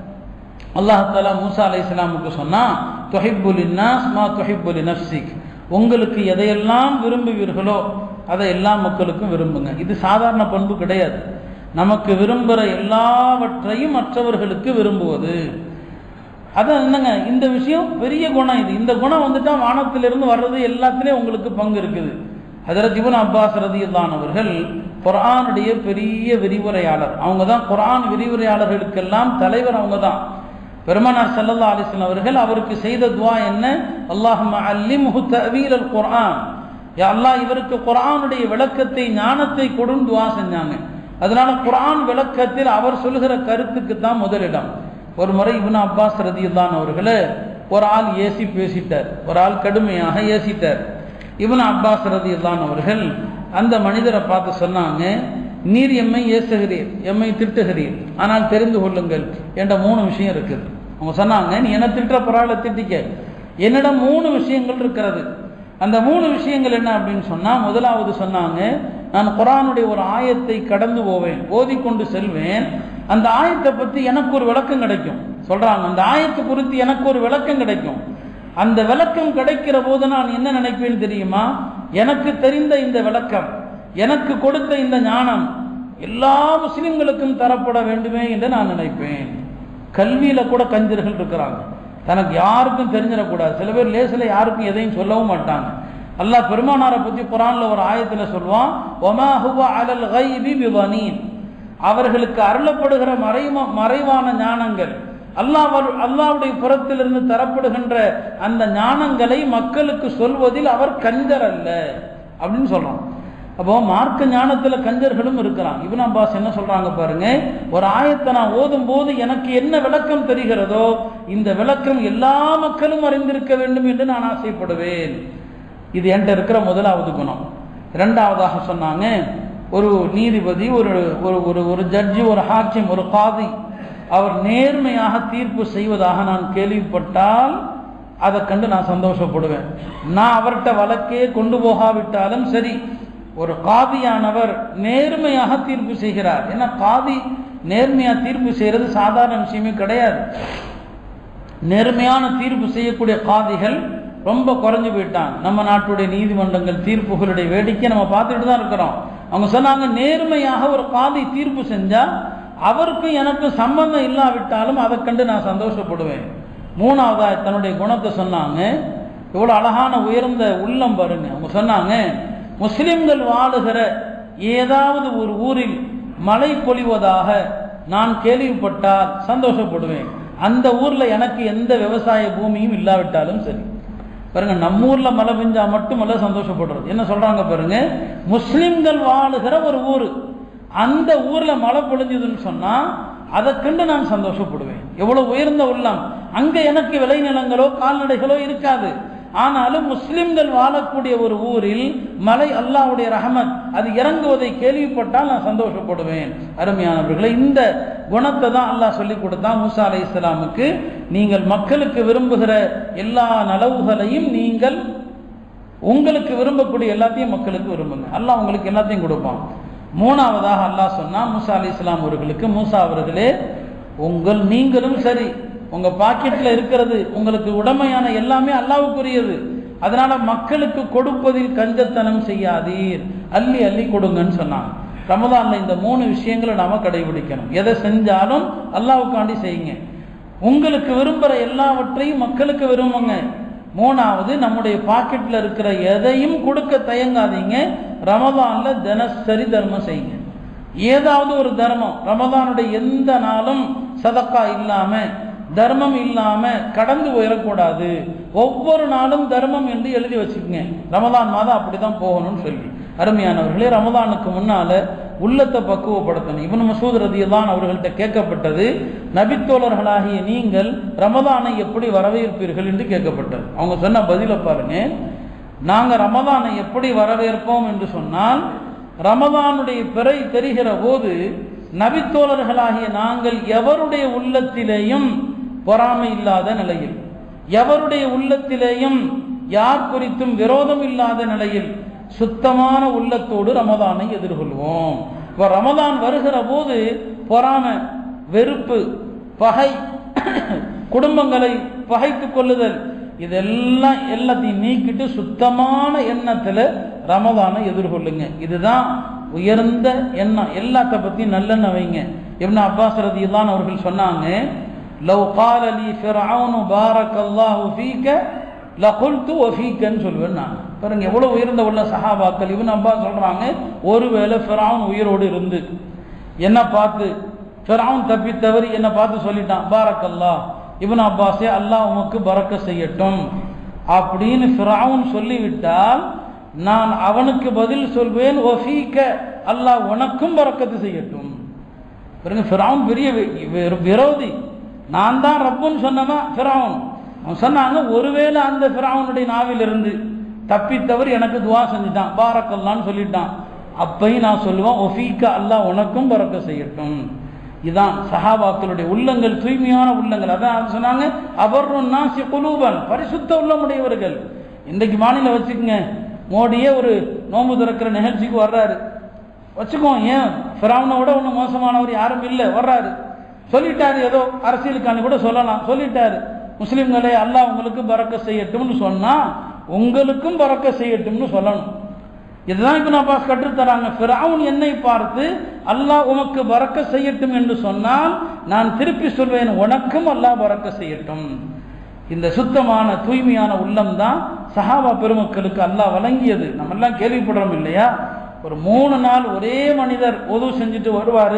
அல்லாஹாலா மூசா அலி இஸ்லாமுக்கு சொன்னா தொஹிப்புலி நாஸ் மா தொஹிப்புலி நப்சிக் உங்களுக்கு எதையெல்லாம் விரும்புவீர்களோ அதை எல்லா மக்களுக்கும் விரும்புங்க இது சாதாரண பண்பு கிடையாது நமக்கு விரும்புகிற எல்லாவற்றையும் மற்றவர்களுக்கு விரும்புவது அதான் என்னங்க இந்த விஷயம் பெரிய குணம் இது இந்த குணம் வந்துட்டா வானத்திலிருந்து வர்றது எல்லாத்துலேயும் உங்களுக்கு பங்கு இருக்குது ஹதரத் இபன் அப்பாஸ் ரதியுல்லான் அவர்கள் குரானுடைய பெரிய விரிவுரையாளர் அவங்க தான் குரான் விரிவுரையாளர்களுக்கெல்லாம் தலைவர் அவங்க தான் பெருமனார் சல்லல்லா அலிஸ்லாம் அவர்கள் அவருக்கு செய்த துவா என்ன அல்லாஹும் அல்லிம் தவீல் அல் குர்ஆன் யா அல்லாஹ் இவருக்கு குர்ஆனுடைய விளக்கத்தை ஞானத்தை கொடுன்னு துவா செஞ்சாங்க அதனால குர்ஆன் விளக்கத்தில் அவர் சொல்லுகிற கருத்துக்கு தான் முதலிடம் ஒரு முறை இப்னு அப்பாஸ் ரதியுல்லான் அவர்களே ஒரு ஆள் ஏசி பேசிட்டார் ஒரு ஆள் கடுமையாக ஏசிட்டார் இப்னு அப்பாஸ் ரதியுல்லான் அவர்கள் அந்த மனிதரை பார்த்து சொன்னாங்க நீர் எம்மை ஏசுகிறீர் எம்மை திட்டுகிறீர் ஆனால் தெரிந்து கொள்ளுங்கள் என்ற மூணு விஷயம் இருக்குது அவங்க சொன்னாங்க நீ என்ன திட்டுற பரவாயில்ல திட்டிக்க என்னிடம் மூணு விஷயங்கள் இருக்கிறது அந்த மூணு விஷயங்கள் என்ன அப்படின்னு சொன்னா முதலாவது சொன்னாங்க நான் குரானுடைய ஒரு ஆயத்தை கடந்து போவேன் ஓதிக்கொண்டு செல்வேன் அந்த ஆயத்தை பத்தி எனக்கு ஒரு விளக்கம் கிடைக்கும் சொல்றாங்க அந்த ஆயத்தை குறித்து எனக்கு ஒரு விளக்கம் கிடைக்கும் அந்த விளக்கம் கிடைக்கிற போது நான் என்ன நினைப்பேன் தெரியுமா எனக்கு தெரிந்த இந்த விளக்கம் எனக்கு கொடுத்த இந்த ஞானம் எல்லா முஸ்லிம்களுக்கும் தரப்பட வேண்டுமே என்று நான் நினைப்பேன் கல்வியில கூட கஞ்சர்கள் இருக்கிறாங்க தனக்கு யாருக்கும் தெரிஞ்சிடக்கூடாது சில பேர் லேசில் யாருக்கும் எதையும் சொல்லவும் மாட்டாங்க அல்லாஹ் பெருமானாரை பத்தி குரான்ல ஒரு ஆயத்துல சொல்லுவான் ஒமா ஹுவா அலல் கைபி பிவனீன் அவர்களுக்கு அருளப்படுகிற மறைம மறைவான ஞானங்கள் அல்லாஹ் அல்லாவுடைய புறத்திலிருந்து தரப்படுகின்ற அந்த ஞானங்களை மக்களுக்கு சொல்வதில் அவர் கஞ்சர் அல்ல அப்படின்னு சொல்றான் அப்போ மார்க்க ஞானத்துல கஞ்சர்களும் இருக்கிறான் இவன் அப்பாஸ் என்ன சொல்றாங்க பாருங்க ஒரு ஆயத்தை நான் ஓதும் போது எனக்கு என்ன விளக்கம் தெரிகிறதோ இந்த விளக்கம் எல்லா மக்களும் அறிந்திருக்க வேண்டும் என்று நான் ஆசைப்படுவேன் இது என்கிட்ட இருக்கிற முதலாவது குணம் இரண்டாவதாக சொன்னாங்க ஒரு நீதிபதி ஒரு ஒரு ஒரு ஒரு ஜட்ஜி ஒரு ஹாக்கிம் ஒரு காதி அவர் நேர்மையாக தீர்ப்பு செய்வதாக நான் கேள்விப்பட்டால் அதை கண்டு நான் சந்தோஷப்படுவேன் நான் அவர்கிட்ட வழக்கே கொண்டு போகாவிட்டாலும் சரி ஒரு காதியானவர் நேர்மையாக தீர்ப்பு செய்கிறார் ஏன்னா காதி நேர்மையா தீர்ப்பு செய்யறது சாதாரண விஷயமே கிடையாது நேர்மையான தீர்ப்பு செய்யக்கூடிய காதிகள் ரொம்ப குறைஞ்சு போயிட்டாங்க நம்ம நாட்டுடைய நீதிமன்றங்கள் தீர்ப்புகளுடைய வேடிக்கை நம்ம பார்த்துட்டு தான் இருக்கிறோம் அவங்க சொன்னாங்க நேர்மையாக ஒரு காதி தீர்ப்பு செஞ்சா அவருக்கும் எனக்கும் சம்பந்தம் இல்லாவிட்டாலும் அதை கண்டு நான் சந்தோஷப்படுவேன் மூணாவதா தன்னுடைய குணத்தை சொன்னாங்க இவ்வளோ அழகான உயர்ந்த உள்ளம் பாருங்க அவங்க சொன்னாங்க முஸ்லிம்கள் வாழுகிற ஏதாவது ஒரு ஊரில் மழை பொழிவதாக நான் கேள்விப்பட்டால் சந்தோஷப்படுவேன் அந்த ஊர்ல எனக்கு எந்த விவசாய பூமியும் இல்லாவிட்டாலும் சரி பாருங்க நம்ம ஊர்ல மழை பெஞ்சா மட்டுமல்ல சந்தோஷப்படுறது என்ன சொல்றாங்க பாருங்க முஸ்லிம்கள் வாழுகிற ஒரு ஊர் அந்த ஊர்ல மழை பொழிஞ்சதுன்னு சொன்னா அதை கண்டு நான் சந்தோஷப்படுவேன் எவ்வளவு உயர்ந்த உள்ளம் அங்க எனக்கு விளைநிலங்களோ கால்நடைகளோ இருக்காது ஆனாலும் முஸ்லிம்கள் வாழக்கூடிய ஒரு ஊரில் மலை அல்லாவுடைய ரஹமத் அது இறங்குவதை கேள்விப்பட்டால் நான் சந்தோஷப்படுவேன் அருமையானவர்களை இந்த குணத்தை தான் அல்லாஹ் சொல்லி கொடுத்தா மூசா அலை இஸ்லாமுக்கு நீங்கள் மக்களுக்கு விரும்புகிற எல்லா நலவுகளையும் நீங்கள் உங்களுக்கு விரும்பக்கூடிய எல்லாத்தையும் மக்களுக்கு விரும்புங்க அல்லாஹ் உங்களுக்கு எல்லாத்தையும் கொடுப்பான் மூணாவதாக அல்லாஹ் சொன்னா மூசா அலி இஸ்லாம் அவர்களுக்கு மூசா அவர்களே உங்கள் நீங்களும் சரி உங்க பாக்கெட்ல இருக்கிறது உங்களுக்கு உடமையான எல்லாமே அல்லாவுக்குரியது அதனால மக்களுக்கு கொடுப்பதில் கஞ்சத்தனம் செய்யாதீர் அள்ளி அள்ளி கொடுங்கன்னு சொன்னாங்க ரமதான்ல இந்த மூணு விஷயங்களை நாம கடைபிடிக்கணும் எதை செஞ்சாலும் அல்லாவுக்காண்டி செய்யுங்க உங்களுக்கு விரும்புகிற எல்லாவற்றையும் மக்களுக்கு விரும்புங்க மூணாவது நம்முடைய பாக்கெட்ல இருக்கிற எதையும் கொடுக்க தயங்காதீங்க ரமதான்ல தினசரி தர்மம் செய்யுங்க ஏதாவது ஒரு தர்மம் ரமதானுடைய எந்த நாளும் சதக்கா இல்லாம தர்மம் இல்லாம கடந்து போயிடக்கூடாது ஒவ்வொரு நாளும் தர்மம் என்று எழுதி வச்சுக்கோங்க ரமதான் மாதம் அப்படிதான் போகணும்னு சொல்லி அருமையானவர்களே ரமதானுக்கு முன்னால உள்ளத்தை பக்குவப்படுத்தணும் இவன் மசூத் ரதியல்லான் அவர்கள்ட்ட கேட்கப்பட்டது நபித்தோழர்களாகிய நீங்கள் ரமதானை எப்படி வரவேற்பீர்கள் என்று கேட்கப்பட்டது அவங்க சொன்ன பதிலை பாருங்க நாங்க ரமதானை எப்படி வரவேற்போம் என்று சொன்னால் ரமதானுடைய பிறை தெரிகிற போது நபித்தோழர்களாகிய நாங்கள் எவருடைய உள்ளத்திலேயும் பொறாமை இல்லாத நிலையில் எவருடைய உள்ளத்திலேயும் யார் குறித்தும் விரோதம் இல்லாத நிலையில் சுத்தமான உள்ளத்தோடு ரமதானை எதிர்கொள்வோம் இப்போ ரமதான் வருகிற போது பொறாமை வெறுப்பு பகை குடும்பங்களை பகைத்துக் கொள்ளுதல் இதெல்லாம் எல்லாத்தையும் நீக்கிட்டு சுத்தமான எண்ணத்தில் ரமதானை எதிர்கொள்ளுங்க இதுதான் உயர்ந்த எண்ணம் எல்லாத்த பற்றியும் நல்லெண்ணம் வைங்க இப்னு அப்பாஸ் ரதியல்லான் அவர்கள் சொன்னாங்க லவ் கால லி ஃபிர்அவுனு பாரக்கல்லாஹு ஃபீக லகுல்து வஃபீக்கன்னு சொல்லுவேன் நான் பாருங்க எவ்வளவு உயர்ந்த உள்ள சஹாபாக்கள் இவன் அப்பா சொல்றாங்க ஒருவேளை ஃபிரௌன் உயிரோடு இருந்து என்ன பார்த்து ஃபிரௌன் தப்பி தவறி என்ன பார்த்து சொல்லிட்டான் பாரக்கல்லா இவன் அப்பாஸே அல்லாஹ் உமக்கு பறக்க செய்யட்டும் அப்படின்னு ஃபிரௌன் சொல்லிவிட்டால் நான் அவனுக்கு பதில் சொல்வேன் ஒஃபீக்க அல்லாஹ் உனக்கும் பறக்கத்து செய்யட்டும் பாருங்க ஃபிரௌன் பெரிய விரோதி நான் தான் ரப்புன்னு சொன்னவா ஃபிரௌன் அவன் சொன்னாங்க ஒருவேளை அந்த ஃபிரௌனுடைய நாவிலிருந்து தப்பித்தவர் எனக்கு துவா செஞ்சுட்டான் பாரக்கல்லான்னு சொல்லிட்டான் அப்பையும் நான் சொல்லுவேன் ஒஃபீக்க அல்லாஹ் உனக்கும் பறக்க செய்யட்டும் இதான் சஹாபாக்களுடைய உள்ளங்கள் தூய்மையான உள்ளங்கள் அதான் சொன்னாங்க அவர்னா குலூபன் பரிசுத்த உள்ளமுடையவர்கள் இன்றைக்கு மாநில வச்சுக்கோங்க மோடியே ஒரு நோன்பு திறக்கிற நிகழ்ச்சிக்கு வர்றாரு வச்சுக்கோ ஏன் ஃபிரௌனை விட ஒன்றும் மோசமானவர் யாரும் இல்லை வர்றாரு சொல்லிட்டாரு ஏதோ அரசியலுக்கான கூட சொல்லலாம் சொல்லிட்டாரு முஸ்லிம்களே அல்லாஹ் உங்களுக்கு பறக்க செய்யட்டும்னு சொன்னா உங்களுக்கும் பறக்க செய்யட்டும்னு சொல்லணும் இதுதான் இப்போ அப்பாஸ் கற்றுத்தராங்க ஃபிரவுன் என்னை பார்த்து அல்லாஹ் உமக்கு பறக்க செய்யட்டும் என்று சொன்னால் நான் திருப்பி சொல்வேன் உனக்கும் அல்லாஹ் பறக்க செய்யட்டும் இந்த சுத்தமான தூய்மையான உள்ளம் தான் சஹாபா பெருமக்களுக்கு அல்லாஹ் வழங்கியது நம்ம எல்லாம் கேள்விப்படுறோம் இல்லையா ஒரு மூணு நாள் ஒரே மனிதர் உதவு செஞ்சுட்டு வருவார்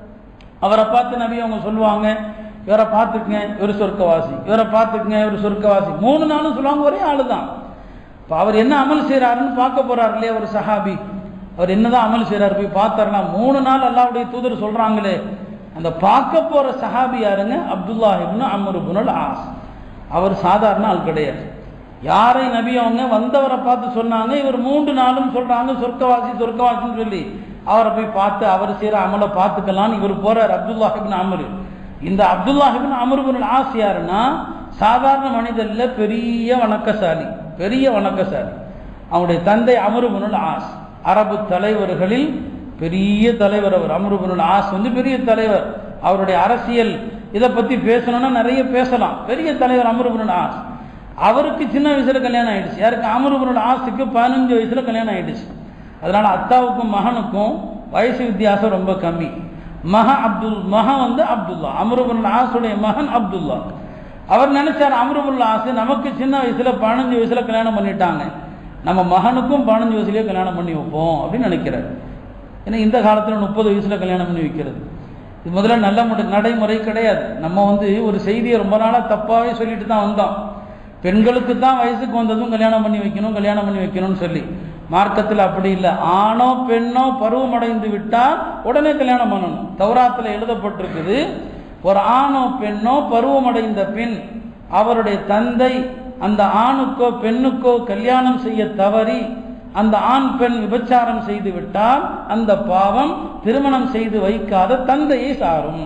அவரை பார்த்து நபி அவங்க சொல்லுவாங்க இவரை பார்த்துக்குங்க இவர் சொர்க்கவாசி இவரை பார்த்துக்குங்க இவர் சொர்க்கவாசி மூணு நாளும் சொல்லுவாங்க ஒரே ஆளு தான் இப்போ அவர் என்ன அமல் செய்கிறாருன்னு பார்க்க போறாரு இல்லையா ஒரு சஹாபி அவர் என்னதான் அமல் செய்கிறாரு போய் பார்த்தாருனா மூணு நாள் அல்லாவுடைய தூதர் சொல்றாங்களே அந்த பார்க்க போற சஹாபி யாருங்க Abdullah ibn Amr ibnul As அவர் சாதாரண ஆள் கிடையாது யாரை நபி அவங்க வந்தவரை பார்த்து சொன்னாங்க இவர் மூன்று நாளும் சொல்றாங்க சொர்க்கவாசி சொர்க்கவாசின்னு சொல்லி அவரை போய் பார்த்து அவர் செய்கிற அமலை பார்த்துக்கலான்னு இவர் போறார் அப்துல்லாஹிபின் அமரு இந்த அப்துல்லாஹிபின் அமருபின் ஆஸ் யாருன்னா சாதாரண மனிதர்ல பெரிய வணக்கசாலி பெரிய வணக்கசாலி அவனுடைய தந்தை அமருபனுல் ஆஸ் அரபு தலைவர்களில் பெரிய தலைவர் அவர் அமருபனுல் ஆஸ் வந்து பெரிய தலைவர் அவருடைய அரசியல் இதை பத்தி பேசணும்னா நிறைய பேசலாம் பெரிய தலைவர் அமருபனுல் ஆஸ் அவருக்கு சின்ன வயசுல கல்யாணம் ஆயிடுச்சு யாருக்கு அமருபனுல் ஆஸுக்கு பதினஞ்சு வயசுல கல்யாணம் ஆயிடுச்சு அதனால அத்தாவுக்கும் மகனுக்கும் வயசு வித்தியாசம் ரொம்ப கம்மி மக அப்துல் மகன் வந்து அப்துல்லா அமருபுல் ஆசுடைய மகன் அப்துல்லா அவர் நினைச்சார் அமருபுல் ஆசு நமக்கு சின்ன வயசுல பதினஞ்சு வயசுல கல்யாணம் பண்ணிட்டாங்க நம்ம மகனுக்கும் பதினஞ்சு வயசுலயே கல்யாணம் பண்ணி வைப்போம் அப்படின்னு நினைக்கிறார் ஏன்னா இந்த காலத்தில் முப்பது வயசுல கல்யாணம் பண்ணி வைக்கிறது இது முதல்ல நல்ல முறை நடைமுறை கிடையாது நம்ம வந்து ஒரு செய்தியை ரொம்ப நாளாக தப்பாகவே சொல்லிட்டு தான் வந்தோம் பெண்களுக்கு தான் வயசுக்கு வந்ததும் கல்யாணம் பண்ணி வைக்கணும் கல்யாணம் பண்ணி வைக்கணும்னு சொல்லி மார்க்கத்தில் அப்படி இல்லை ஆணோ பெண்ணோ பருவம் அடைந்து விட்டால் உடனே கல்யாணம் பண்ணணும் தௌராத்தில் எழுதப்பட்டிருக்குது ஒரு ஆணோ பெண்ணோ பருவம் அடைந்த பெண் அவருடைய தந்தை அந்த ஆணுக்கோ பெண்ணுக்கோ கல்யாணம் செய்ய தவறி அந்த ஆண் பெண் விபச்சாரம் செய்து விட்டால் அந்த பாவம் திருமணம் செய்து வைக்காத தந்தையை சாரும்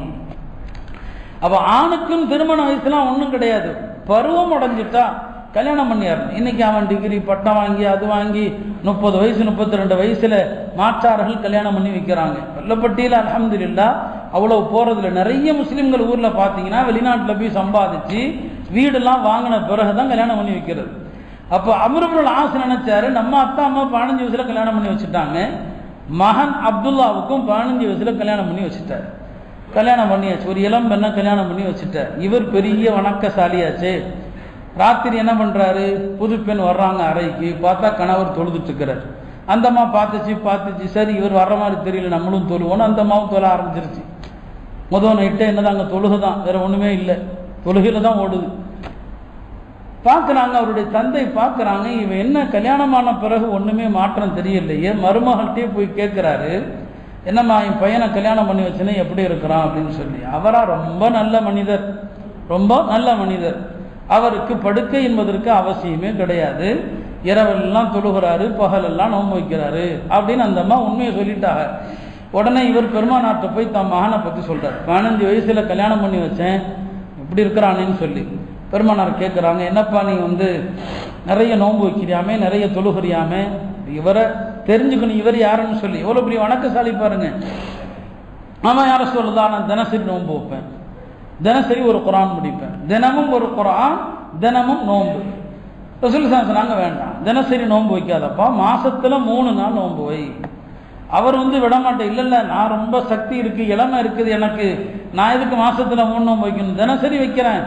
அப்ப ஆணுக்கும் திருமண வயசுலாம் ஒன்றும் கிடையாது பருவம் அடைஞ்சிட்டா கல்யாணம் பண்ணியாரணும் இன்னைக்கு அவன் டிகிரி பட்டம் வாங்கி அது வாங்கி முப்பது வயசு முப்பத்தி ரெண்டு வயசுல மாற்றார்கள் கல்யாணம் பண்ணி வைக்கிறாங்க வெள்ளப்பட்டியில் அலமதுல்லா அவ்வளவு போறதுல நிறைய முஸ்லிம்கள் ஊர்ல பாத்தீங்கன்னா வெளிநாட்டுல போய் சம்பாதிச்சு வீடெல்லாம் வாங்கின பிறகுதான் கல்யாணம் பண்ணி வைக்கிறது அப்போ அமருபுல் ஆசை நினைச்சாரு நம்ம அத்தா அம்மா பதினஞ்சு வயசுல கல்யாணம் பண்ணி வச்சுட்டாங்க மகன் அப்துல்லாவுக்கும் பதினஞ்சு வயசுல கல்யாணம் பண்ணி வச்சுட்டாரு கல்யாணம் பண்ணியாச்சு ஒரு இளம் பெண்ணை கல்யாணம் பண்ணி வச்சுட்டார் இவர் பெரிய வணக்கசாலியாச்சு ராத்திரி என்ன பண்றாரு புது பெண் வர்றாங்க அறைக்கு பார்த்தா கணவர் தொழுதுட்டு இருக்கிறார் அந்த அம்மா பார்த்துச்சு பார்த்துச்சு சரி இவர் வர்ற மாதிரி தெரியல நம்மளும் தொழுவோன்னு அந்த அம்மாவும் தொழ ஆரம்பிச்சிருச்சு முதல் நைட்டே என்னதான் அங்கே தொழுகை தான் வேற ஒண்ணுமே இல்லை தொழுகையில தான் ஓடுது பார்க்குறாங்க அவருடைய தந்தை பார்க்குறாங்க இவன் என்ன கல்யாணமான பிறகு ஒன்றுமே மாற்றம் தெரியலையே மருமகள்கிட்டயே போய் கேட்குறாரு என்னம்மா என் பையனை கல்யாணம் பண்ணி வச்சனே எப்படி இருக்கிறான் அப்படின்னு சொல்லி அவரா ரொம்ப நல்ல மனிதர் ரொம்ப நல்ல மனிதர் அவருக்கு படுக்கை என்பதற்கு அவசியமே கிடையாது இரவெல்லாம் தொழுகிறாரு பகலெல்லாம் நோன்பு வைக்கிறாரு அப்படின்னு அந்த அம்மா உண்மையை சொல்லிட்டாங்க உடனே இவர் பெருமானார்ட்ட போய் தன் மகனை பற்றி சொல்றார் பதினஞ்சு வயசுல கல்யாணம் பண்ணி வச்சேன் இப்படி இருக்கிறானேன்னு சொல்லி பெருமானார் கேட்குறாங்க என்னப்பா நீ வந்து நிறைய நோன்பு வைக்கிறியாமே நிறைய தொழுகிறியாமே இவரை தெரிஞ்சுக்கணும் இவர் யாருன்னு சொல்லி எவ்வளோ பெரிய வணக்கசாலி பாருங்க ஆமாம் யாரை சொல்லுதா நான் தினசரி நோன்பு வைப்பேன் தினசரி ஒரு குரான் முடிப்பேன் தினமும் ஒரு குரான் தினமும் நோன்பு ரசூல் சொன்னாங்க வேண்டாம் தினசரி நோன்பு வைக்காதப்பா மாசத்துல மூணு நாள் நோன்பு வை அவர் வந்து விட மாட்டேன் இல்லை இல்லை நான் ரொம்ப சக்தி இருக்கு இளமை இருக்குது எனக்கு நான் எதுக்கு மாசத்துல மூணு நோன்பு வைக்கணும் தினசரி வைக்கிறேன்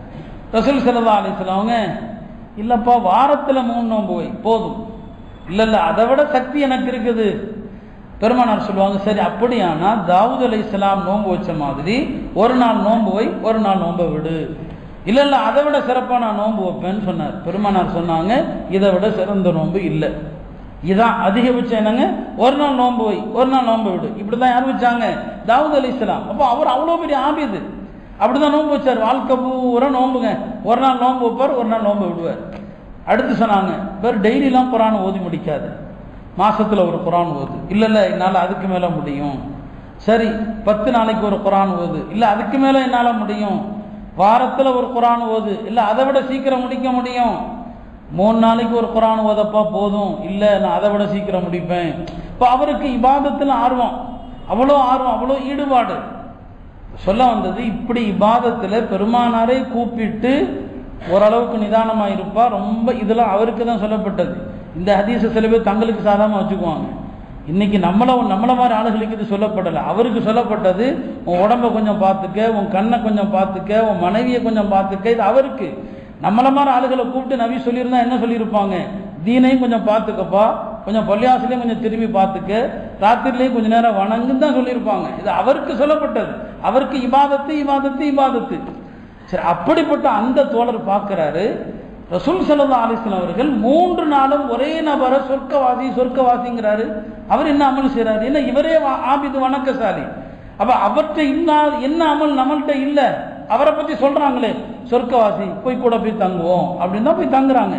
ரசூல் சல்லா அலிஸ்லாம் அவங்க இல்லைப்பா வாரத்தில் மூணு நோன்பு வை போதும் இல்லை இல்லை அதை விட சக்தி எனக்கு இருக்குது பெருமானார் சொல்லுவாங்க சரி அப்படியானா தாவூத் அலை இஸ்லாம் நோன்பு வச்ச மாதிரி ஒரு நாள் நோன்பு வை ஒரு நாள் நோன்பை விடு இல்லை இல்லை அதை விட சிறப்பாக நான் நோன்பு வைப்பேன்னு சொன்னார் பெருமானார் சொன்னாங்க இதை விட சிறந்த நோன்பு இல்லை இதான் அதிகபட்சம் என்னங்க ஒரு நாள் நோன்பு வை ஒரு நாள் நோன்பு விடு இப்படி தான் யார் வச்சாங்க தாவூத் அலி இஸ்லாம் அப்போ அவர் அவ்வளோ பெரிய ஆபிது அப்படிதான் நோன்பு வச்சார் வாழ்க்கை பூரா நோன்புங்க ஒரு நாள் நோன்பு வைப்பார் ஒரு நாள் நோன்பு விடுவார் அடுத்து சொன்னாங்க பேர் டெய்லிலாம் குரான் ஓதி முடிக்காது மாசத்துல ஒரு குரான் ஓது இல்லை இல்லை என்னால் அதுக்கு மேலே முடியும் சரி பத்து நாளைக்கு ஒரு குரான் ஓது இல்லை அதுக்கு மேலே என்னால் முடியும் வாரத்தில் ஒரு குரான் ஓது இல்லை அதை விட சீக்கிரம் முடிக்க முடியும் மூணு நாளைக்கு ஒரு குரான் ஓதப்பா போதும் இல்லை நான் அதை விட சீக்கிரம் முடிப்பேன் இப்போ அவருக்கு இபாதத்தில் ஆர்வம் அவ்வளோ ஆர்வம் அவ்வளோ ஈடுபாடு சொல்ல வந்தது இப்படி இபாதத்தில் பெருமானாரை கூப்பிட்டு ஓரளவுக்கு நிதானமாக இருப்பா ரொம்ப இதெல்லாம் அவருக்கு தான் சொல்லப்பட்டது இந்த ஹதீஸை சில பேர் தங்களுக்கு சாதாரணமாக வச்சுக்குவாங்க இன்னைக்கு நம்மள நம்மள மாதிரி ஆளுகளுக்கு இது சொல்லப்படலை அவருக்கு சொல்லப்பட்டது உன் உடம்ப கொஞ்சம் பார்த்துக்க உன் கண்ணை கொஞ்சம் பார்த்துக்க உன் மனைவியை கொஞ்சம் பார்த்துக்க இது அவருக்கு நம்மள மாதிரி ஆளுகளை கூப்பிட்டு நபி சொல்லியிருந்தா என்ன சொல்லியிருப்பாங்க தீனையும் கொஞ்சம் பார்த்துக்கப்பா கொஞ்சம் பள்ளியாசிலையும் கொஞ்சம் திரும்பி பார்த்துக்க ராத்திரிலையும் கொஞ்சம் நேரம் வணங்குன்னு தான் சொல்லியிருப்பாங்க இது அவருக்கு சொல்லப்பட்டது அவருக்கு இபாதத்து இபாதத்து இபாதத்து சரி அப்படிப்பட்ட அந்த தோழர் பார்க்கிறாரு ரசூல் சல்லா அலிஸ்லாம் அவர்கள் மூன்று நாளும் ஒரே நபரை சொர்க்கவாசி சொர்க்கவாசிங்கிறாரு அவர் என்ன அமல் செய்கிறாரு என்ன இவரே ஆபிது வணக்கசாலி அப்ப அவர்கிட்ட இன்னா என்ன அமல் நம்மள்கிட்ட இல்லை அவரை பத்தி சொல்றாங்களே சொர்க்கவாசி போய் கூட போய் தங்குவோம் அப்படின்னு தான் போய் தங்குறாங்க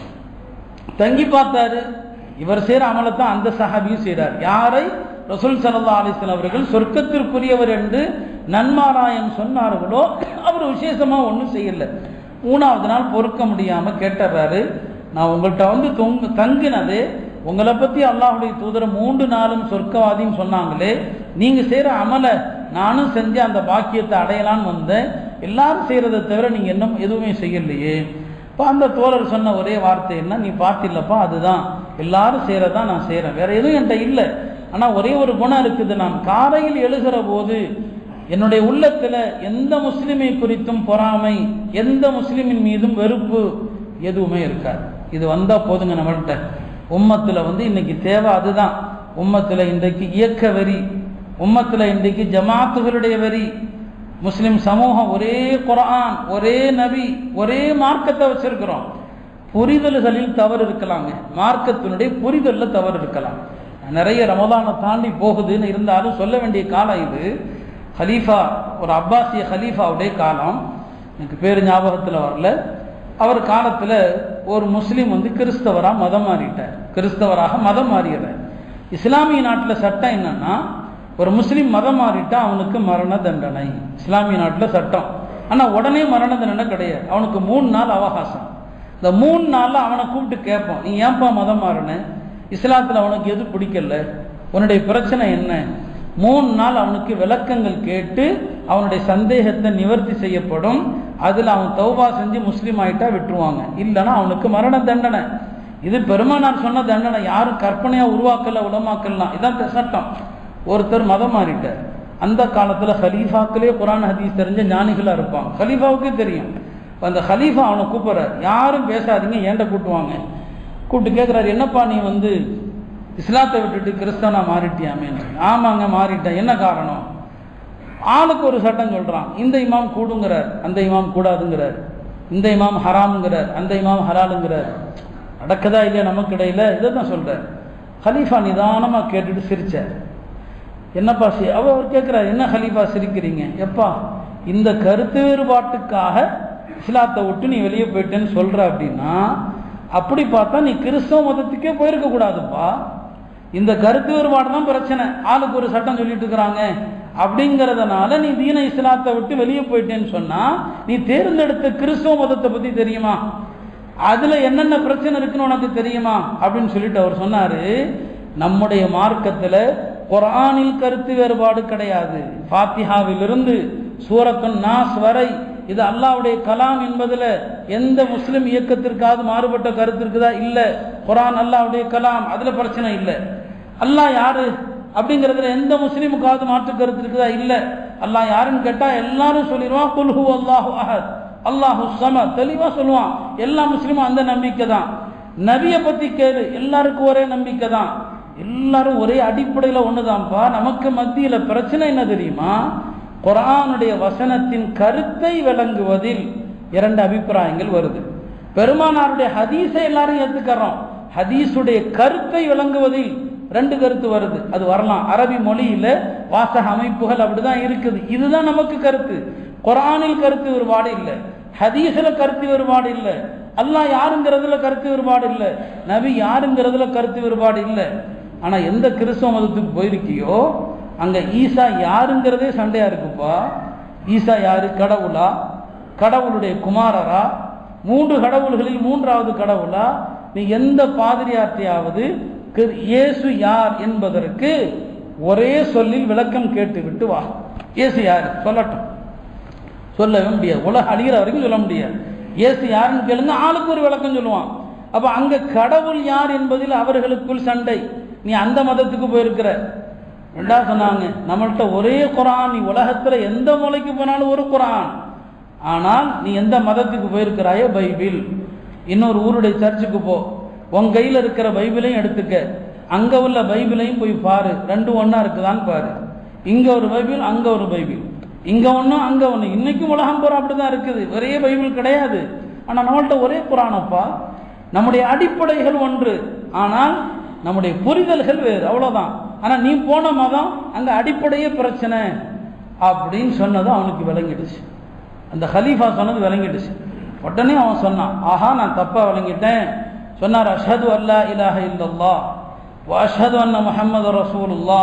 தங்கி பார்த்தாரு இவர் செய்கிற அமலத்தான் அந்த சஹாபியும் செய்கிறார் யாரை ரசூல் சல்லா அலிஸ்லாம் அவர்கள் சொர்க்கத்திற்குரியவர் என்று நன்மாராயம் சொன்னார்களோ அவர் விசேஷமா ஒன்றும் செய்யல மூணாவது நாள் பொறுக்க முடியாம கேட்டுறாரு நான் உங்கள்கிட்ட வந்து தொங்கு தங்கினது உங்களை பத்தி அல்லாஹுடைய தூதரை மூன்று நாளும் சொர்க்கவாதின்னு சொன்னாங்களே நீங்க செய்யற அமலை நானும் செஞ்சு அந்த பாக்கியத்தை அடையலான்னு வந்தேன் எல்லாரும் செய்யறதை தவிர நீங்க இன்னும் எதுவுமே செய்யலையே இப்போ அந்த தோழர் சொன்ன ஒரே வார்த்தை என்ன நீ பார்த்தில்லப்பா அதுதான் எல்லாரும் செய்யறதான் நான் செய்யறேன் வேற எதுவும் என்கிட்ட இல்லை ஆனா ஒரே ஒரு குணம் இருக்குது நான் காரையில் எழுகிற போது என்னுடைய உள்ளத்துல எந்த முஸ்லிமை குறித்தும் பொறாமை எந்த முஸ்லிமின் மீதும் வெறுப்பு எதுவுமே இருக்காது இது வந்தா போதுங்க நம்மள்கிட்ட உம்மத்துல வந்து இன்னைக்கு தேவை அதுதான் உம்மத்துல இன்றைக்கு இயக்க வரி உம்மத்துல இன்றைக்கு ஜமாத்துகளுடைய வரி முஸ்லிம் சமூகம் ஒரே குரான் ஒரே நபி ஒரே மார்க்கத்தை வச்சிருக்கிறோம் புரிதல்களில் தவறு இருக்கலாங்க மார்க்கத்தினுடைய புரிதலில் தவறு இருக்கலாம் நிறைய ரமதானை தாண்டி போகுதுன்னு இருந்தாலும் சொல்ல வேண்டிய காலம் இது ஹலீஃபா ஒரு அப்பாசிய ஹலீஃபாவுடைய காலம் எனக்கு பேர் ஞாபகத்தில் வரல அவர் காலத்தில் ஒரு முஸ்லீம் வந்து கிறிஸ்தவராக மதம் மாறிட்டார் கிறிஸ்தவராக மதம் மாறிடுறார் இஸ்லாமிய நாட்டில் சட்டம் என்னன்னா ஒரு முஸ்லீம் மதம் மாறிட்டா அவனுக்கு மரண தண்டனை இஸ்லாமிய நாட்டில் சட்டம் ஆனால் உடனே மரண தண்டனை கிடையாது அவனுக்கு மூணு நாள் அவகாசம் இந்த மூணு நாளில் அவனை கூப்பிட்டு கேட்போம் நீ ஏன்பா மதம் மாறின இஸ்லாத்தில் அவனுக்கு எது பிடிக்கல உன்னுடைய பிரச்சனை என்ன மூணு நாள் அவனுக்கு விளக்கங்கள் கேட்டு அவனுடைய சந்தேகத்தை நிவர்த்தி செய்யப்படும் அதில் அவன் தௌபா செஞ்சு முஸ்லீம் ஆயிட்டா விட்டுருவாங்க இல்லைன்னா அவனுக்கு மரண தண்டனை இது பெருமானார் சொன்ன தண்டனை யாரும் கற்பனையாக உருவாக்கல உடமாக்கலாம் இதான் சட்டம் ஒருத்தர் மதம் மாறிட்டார் அந்த காலத்தில் ஹலீஃபாக்களே குரான் ஹதீஸ் தெரிஞ்ச ஞானிகளாக இருப்பாங்க ஹலீஃபாவுக்கே தெரியும் அந்த ஹலீஃபா அவனை கூப்பிட்றாரு யாரும் பேசாதீங்க ஏண்ட கூட்டுவாங்க கூப்பிட்டு கேட்குறாரு என்னப்பா நீ வந்து இஸ்லாத்தை விட்டுட்டு கிறிஸ்தவனா மாறிட்டியாமேன்னு ஆமாங்க மாறிட்டேன் என்ன காரணம் ஆளுக்கு ஒரு சட்டம் சொல்றான் இந்த இமாம் கூடுங்கிறார் அந்த இமாம் கூடாதுங்கிறார் இந்த இமாம் ஹராமுங்கிறார் அந்த இமாம் ஹலாலுங்கிறார் நடக்குதா இல்லையா நமக்கு இடையில இதை தான் சொல்றார் ஹலீஃபா நிதானமா கேட்டுட்டு சிரிச்சார் என்னப்பா சி அவ அவர் கேட்குறாரு என்ன ஹலீஃபா சிரிக்கிறீங்க எப்பா இந்த கருத்து வேறுபாட்டுக்காக இஸ்லாத்தை விட்டு நீ வெளியே போயிட்டேன்னு சொல்ற அப்படின்னா அப்படி பார்த்தா நீ கிறிஸ்தவ மதத்துக்கே போயிருக்க கூடாதுப்பா இந்த கருத்து வேறுபாடு தான் பிரச்சனை ஆளுக்கு ஒரு சட்டம் சொல்லிட்டு இருக்கிறாங்க அப்படிங்கிறதுனால நீ தீன இஸ்லாத்தை விட்டு வெளியே போயிட்டேன்னு சொன்னா நீ தேர்ந்தெடுத்த கிறிஸ்தவ மதத்தை பத்தி தெரியுமா அதுல என்னென்ன பிரச்சனை இருக்குன்னு உனக்கு தெரியுமா அப்படின்னு சொல்லிட்டு அவர் சொன்னாரு நம்முடைய மார்க்கத்துல குரானில் கருத்து வேறுபாடு கிடையாது ஃபாத்திஹாவிலிருந்து சூரத்துன் நாஸ் வரை இது அல்லாவுடைய கலாம் என்பதில் எந்த முஸ்லிம் இயக்கத்திற்காவது மாறுபட்ட கருத்து இருக்குதா இல்லை குரான் அல்லாவுடைய கலாம் அதுல பிரச்சனை இல்லை அல்லாஹ் யாரு அப்படிங்கிறதுல எந்த முஸ்லீமுக்காவது மாற்று கருத்து இருக்குதா இல்லை அல்லாஹ் யாருன்னு கேட்டா எல்லாரும் சொல்லிடுவான் குல்ஹு அல்லாஹு அஹத் அல்லாஹு சம தெளிவா சொல்லுவான் எல்லா முஸ்லீமும் அந்த நம்பிக்கை தான் நபியை பத்தி கேளு எல்லாருக்கும் ஒரே நம்பிக்கை தான் எல்லாரும் ஒரே அடிப்படையில் ஒண்ணுதான்ப்பா நமக்கு மத்தியில பிரச்சனை என்ன தெரியுமா குரானுடைய வசனத்தின் கருத்தை விளங்குவதில் இரண்டு அபிப்பிராயங்கள் வருது பெருமானாருடைய ஹதீஸை எல்லாரும் ஏத்துக்கிறோம் ஹதீஸுடைய கருத்தை விளங்குவதில் ரெண்டு கருத்து வருது அது வரலாம் அரபி மொழியில வாசக அமைப்புகள் அப்படிதான் இருக்குது இதுதான் நமக்கு கருத்து குரானில் கருத்து வேறுபாடு இல்லை ஹதீஸ்ல கருத்து வேறுபாடு இல்லை அல்லாஹ் யாருங்கிறதுல கருத்து வேறுபாடு இல்லை நபி யாருங்கிறதுல கருத்து வேறுபாடு இல்லை ஆனா எந்த கிறிஸ்தவ மதத்துக்கு போயிருக்கியோ அங்க ஈசா யாருங்கிறதே சண்டையா இருக்குப்பா ஈசா யாரு கடவுளா கடவுளுடைய குமாரரா மூன்று கடவுள்களில் மூன்றாவது கடவுளா நீ எந்த பாதிரியார்த்தையாவது இயேசு யார் என்பதற்கு ஒரே சொல்லில் விளக்கம் கேட்டு விட்டு வா இயேசு யார் சொல்லட்டும் சொல்லவே முடியாது உலக அழிகிற வரைக்கும் சொல்ல முடியாது இயேசு யாருன்னு கேளுங்க ஆளுக்கு ஒரு விளக்கம் சொல்லுவான் அப்ப அங்க கடவுள் யார் என்பதில் அவர்களுக்குள் சண்டை நீ அந்த மதத்துக்கு போயிருக்கிற ரெண்டா சொன்னாங்க நம்மள்கிட்ட ஒரே குரான் நீ உலகத்துல எந்த மூலைக்கு போனாலும் ஒரு குரான் ஆனால் நீ எந்த மதத்துக்கு போயிருக்கிறாயோ பைபிள் இன்னொரு ஊருடைய சர்ச்சுக்கு போ உன் கையில் இருக்கிற பைபிளையும் எடுத்துக்க அங்க உள்ள பைபிளையும் போய் பாரு ரெண்டு ஒன்றா இருக்குதான்னு பாரு இங்க ஒரு பைபிள் அங்க ஒரு பைபிள் இங்க ஒன்றும் அங்க ஒன்று இன்னைக்கும் உலகம் பூரா அப்படிதான் இருக்குது ஒரே பைபிள் கிடையாது ஆனா நம்மள்ட்ட ஒரே புராணப்பா நம்முடைய அடிப்படைகள் ஒன்று ஆனால் நம்முடைய புரிதல்கள் வேறு அவ்வளவுதான் ஆனா நீ போன மதம் அங்க அடிப்படையே பிரச்சனை அப்படின்னு சொன்னது அவனுக்கு விளங்கிடுச்சு அந்த ஹலீஃபா சொன்னது விளங்கிடுச்சு உடனே அவன் சொன்னான் ஆஹா நான் தப்பா விளங்கிட்டேன் சொன்னார் அஷது அல்லா இலாஹ இல்லல்லா வஷது அன்ன முஹம்மது ரசூலுல்லா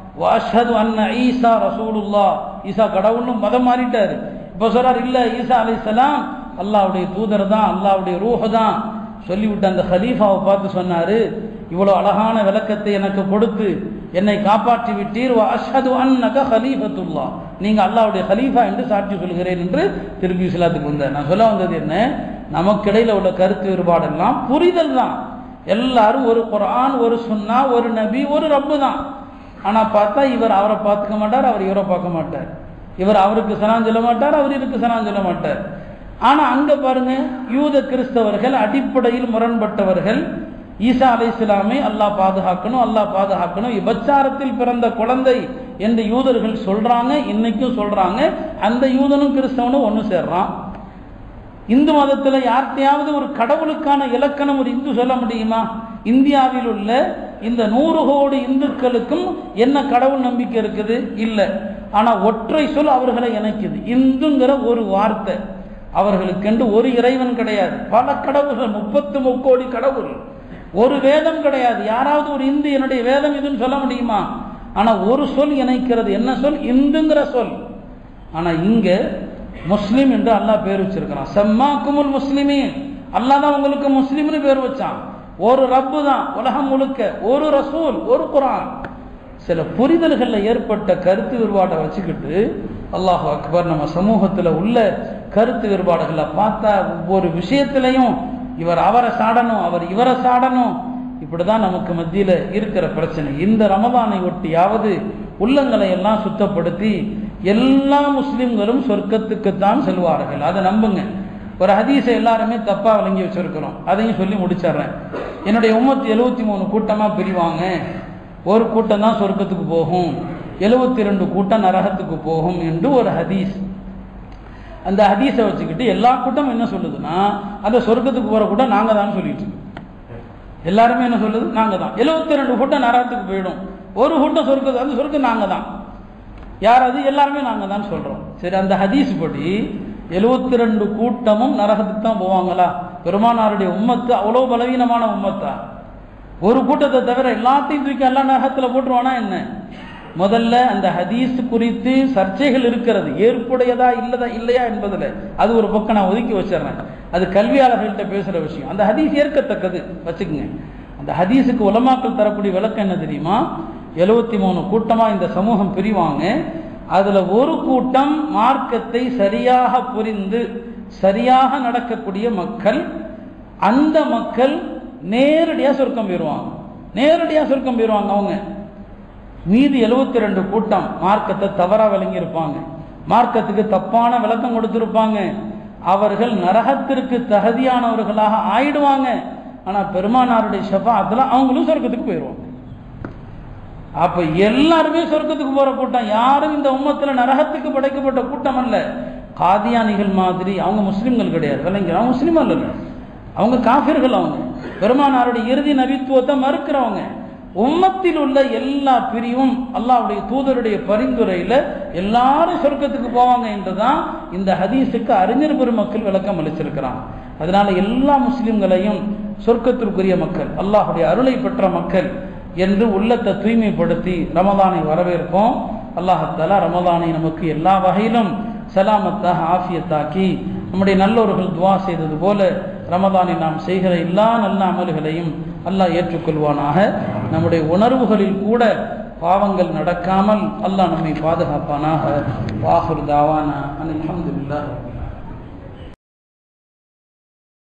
வஷது அன்ன ஈசா ரசூலுல்லா ஈசா கடவுள்னு மதம் மாறிட்டாரு இப்போ சொல்றார் இல்ல ஈசா அலைஹிஸ்ஸலாம் அல்லாவுடைய தூதர் தான் அல்லாவுடைய ரூஹ தான் சொல்லிவிட்டு அந்த ஹலீஃபாவை பார்த்து சொன்னாரு இவ்வளவு அழகான விளக்கத்தை எனக்கு கொடுத்து என்னை காப்பாற்றி விட்டீர் அஷது அன்னக ஹலீஃபத்துல்லா நீங்க அல்லாவுடைய ஹலீஃபா என்று சாட்சி சொல்கிறேன் என்று திருப்பி இஸ்லாத்துக்கு வந்தார் நான் சொல்ல வந்தது என்ன நமக்கிடையில உள்ள கருத்து வேறுபாடெல்லாம் புரிதல் தான் எல்லாரும் ஒரு குரான் ஒரு சுன்னா ஒரு நபி ஒரு ரப்பு தான் ஆனா பார்த்தா இவர் அவரை பார்த்துக்க மாட்டார் அவர் இவரை பார்க்க மாட்டார் இவர் அவருக்கு சனான் சொல்ல மாட்டார் அவர் இவருக்கு சனான் சொல்ல மாட்டார் ஆனா அங்க பாருங்க யூத கிறிஸ்தவர்கள் அடிப்படையில் முரண்பட்டவர்கள் ஈசா அலை இஸ்லாமை அல்லாஹ் பாதுகாக்கணும் அல்லாஹ் பாதுகாக்கணும் விபச்சாரத்தில் பிறந்த குழந்தை என்று யூதர்கள் சொல்றாங்க இன்னைக்கும் சொல்றாங்க அந்த யூதனும் கிறிஸ்தவனும் ஒன்று சேர்றான் இந்து மதத்தில் யார்கிட்டையாவது ஒரு கடவுளுக்கான இலக்கணம் ஒரு இந்து சொல்ல முடியுமா இந்தியாவில் உள்ள இந்த நூறு கோடி இந்துக்களுக்கும் என்ன கடவுள் நம்பிக்கை இருக்குது இல்லை ஆனா ஒற்றை சொல் அவர்களை இணைக்குது இந்துங்கிற ஒரு வார்த்தை அவர்களுக்கென்று ஒரு இறைவன் கிடையாது பல கடவுள்கள் முப்பத்து முக்கோடி கடவுள் ஒரு வேதம் கிடையாது யாராவது ஒரு இந்து என்னுடைய வேதம் இதுன்னு சொல்ல முடியுமா ஆனா ஒரு சொல் இணைக்கிறது என்ன சொல் இந்துங்கிற சொல் ஆனா இங்க முஸ்லீம் என்று அல்லாஹ் பேர் வச்சிருக்கிறான் செம்மாக்குமுல் முஸ்லிமே அல்லாஹ் தான் உங்களுக்கு முஸ்லீம்னு பேர் வச்சான் ஒரு ரப்பு தான் உலகம் முழுக்க ஒரு ரசூல் ஒரு குரான் சில புரிதல்களில் ஏற்பட்ட கருத்து வேறுபாட்டை வச்சுக்கிட்டு அல்லாஹ் அக்பர் நம்ம சமூகத்தில் உள்ள கருத்து வேறுபாடுகளை பார்த்தா ஒவ்வொரு விஷயத்திலையும் இவர் அவரை சாடணும் அவர் இவரை சாடணும் இப்படிதான் நமக்கு மத்தியில் இருக்கிற பிரச்சனை இந்த ரமதானை ஒட்டியாவது உள்ளங்களை எல்லாம் சுத்தப்படுத்தி எல்லா முஸ்லிம்களும் சொர்க்கத்துக்குத்தான் செல்வார்கள் அதை நம்புங்க ஒரு ஹதீஸை எல்லாருமே தப்பா விளங்கி வச்சிருக்கிறோம் அதையும் சொல்லி முடிச்சிடுறேன் என்னுடைய உம்மத்து எழுபத்தி மூணு கூட்டமா பிரிவாங்க ஒரு கூட்டம் தான் சொர்க்கத்துக்கு போகும் எழுபத்தி ரெண்டு கூட்டம் நரகத்துக்கு போகும் என்று ஒரு ஹதீஸ் அந்த ஹதீஸை வச்சுக்கிட்டு எல்லா கூட்டமும் என்ன சொல்லுதுன்னா அந்த சொர்க்கத்துக்கு போற கூட்டம் நாங்க தான் சொல்லிட்டு இருக்கோம் எல்லாருமே என்ன சொல்லுது நாங்க தான் எழுபத்தி ரெண்டு கூட்டம் நரகத்துக்கு போயிடும் ஒரு கூட்டம் சொர்க்கம் அந்த சொர்க்கம் நாங்கள் தான் யார் அது எல்லாருமே நாங்கள் தான் சொல்கிறோம் சரி அந்த ஹதீஸ் படி எழுபத்தி ரெண்டு கூட்டமும் நரகத்துக்கு தான் போவாங்களா பெருமானாருடைய உம்மத்து அவ்வளோ பலவீனமான உம்மத்தா ஒரு கூட்டத்தை தவிர எல்லாத்தையும் தூக்கி எல்லாம் நரகத்தில் போட்டுருவானா என்ன முதல்ல அந்த ஹதீஸ் குறித்து சர்ச்சைகள் இருக்கிறது ஏற்புடையதா இல்லதா இல்லையா என்பதில் அது ஒரு பக்கம் நான் ஒதுக்கி வச்சிடுறேன் அது கல்வியாளர்கள்ட்ட பேசுகிற விஷயம் அந்த ஹதீஸ் ஏற்கத்தக்கது வச்சுக்கோங்க அந்த ஹதீஸுக்கு உலமாக்கள் தரக்கூடிய விளக்கம் என்ன தெரியுமா எழுபத்தி மூணு கூட்டமாக இந்த சமூகம் பிரிவாங்க அதில் ஒரு கூட்டம் மார்க்கத்தை சரியாக புரிந்து சரியாக நடக்கக்கூடிய மக்கள் அந்த மக்கள் நேரடியாக சொர்க்கம் போயிடுவாங்க நேரடியாக சொர்க்கம் போயிடுவாங்க அவங்க மீதி எழுபத்தி ரெண்டு கூட்டம் மார்க்கத்தை தவறாக விளங்கியிருப்பாங்க மார்க்கத்துக்கு தப்பான விளக்கம் கொடுத்திருப்பாங்க அவர்கள் நரகத்திற்கு தகுதியானவர்களாக ஆயிடுவாங்க ஆனால் பெருமானாருடைய ஷஃபாத்தில் அவங்களும் சொர்க்கத்துக்கு போயிடுவாங்க அப்ப எல்லாருமே சொர்க்கத்துக்கு போற கூட்டம் யாரும் இந்த உம்மத்தில் நரகத்துக்கு படைக்கப்பட்ட கூட்டம் அல்ல காதியானிகள் மாதிரி அவங்க முஸ்லிம்கள் கிடையாது விளங்கி அவங்க முஸ்லீம் அல்ல அவங்க காஃபிர்கள் அவங்க பெருமானாருடைய இறுதி நபித்துவத்தை மறுக்கிறவங்க உம்மத்தில் உள்ள எல்லா பிரிவும் அல்லாவுடைய தூதருடைய பரிந்துரையில எல்லாரும் சொர்க்கத்துக்கு போவாங்க என்றுதான் இந்த ஹதீஸுக்கு அறிஞர் பெருமக்கள் விளக்கம் அளிச்சிருக்கிறாங்க அதனால எல்லா முஸ்லிம்களையும் சொர்க்கத்திற்குரிய மக்கள் அல்லாஹுடைய அருளை பெற்ற மக்கள் என்று உள்ளத்தை தூய்மைப்படுத்தி ரமதானை வரவேற்போம் அல்லாஹத்தாலா ரமதானை நமக்கு எல்லா வகையிலும் சலாமத்தாக ஆஃபியத்தாக்கி நம்முடைய நல்லோர்கள் துவா செய்தது போல ரமதானை நாம் செய்கிற எல்லா நல்ல அமல்களையும் அல்லாஹ் ஏற்றுக்கொள்வானாக நம்முடைய உணர்வுகளில் கூட பாவங்கள் நடக்காமல் அல்லாஹ் நம்மை பாதுகாப்பானாக வாஹுர் தாவானா அலமதுல்லா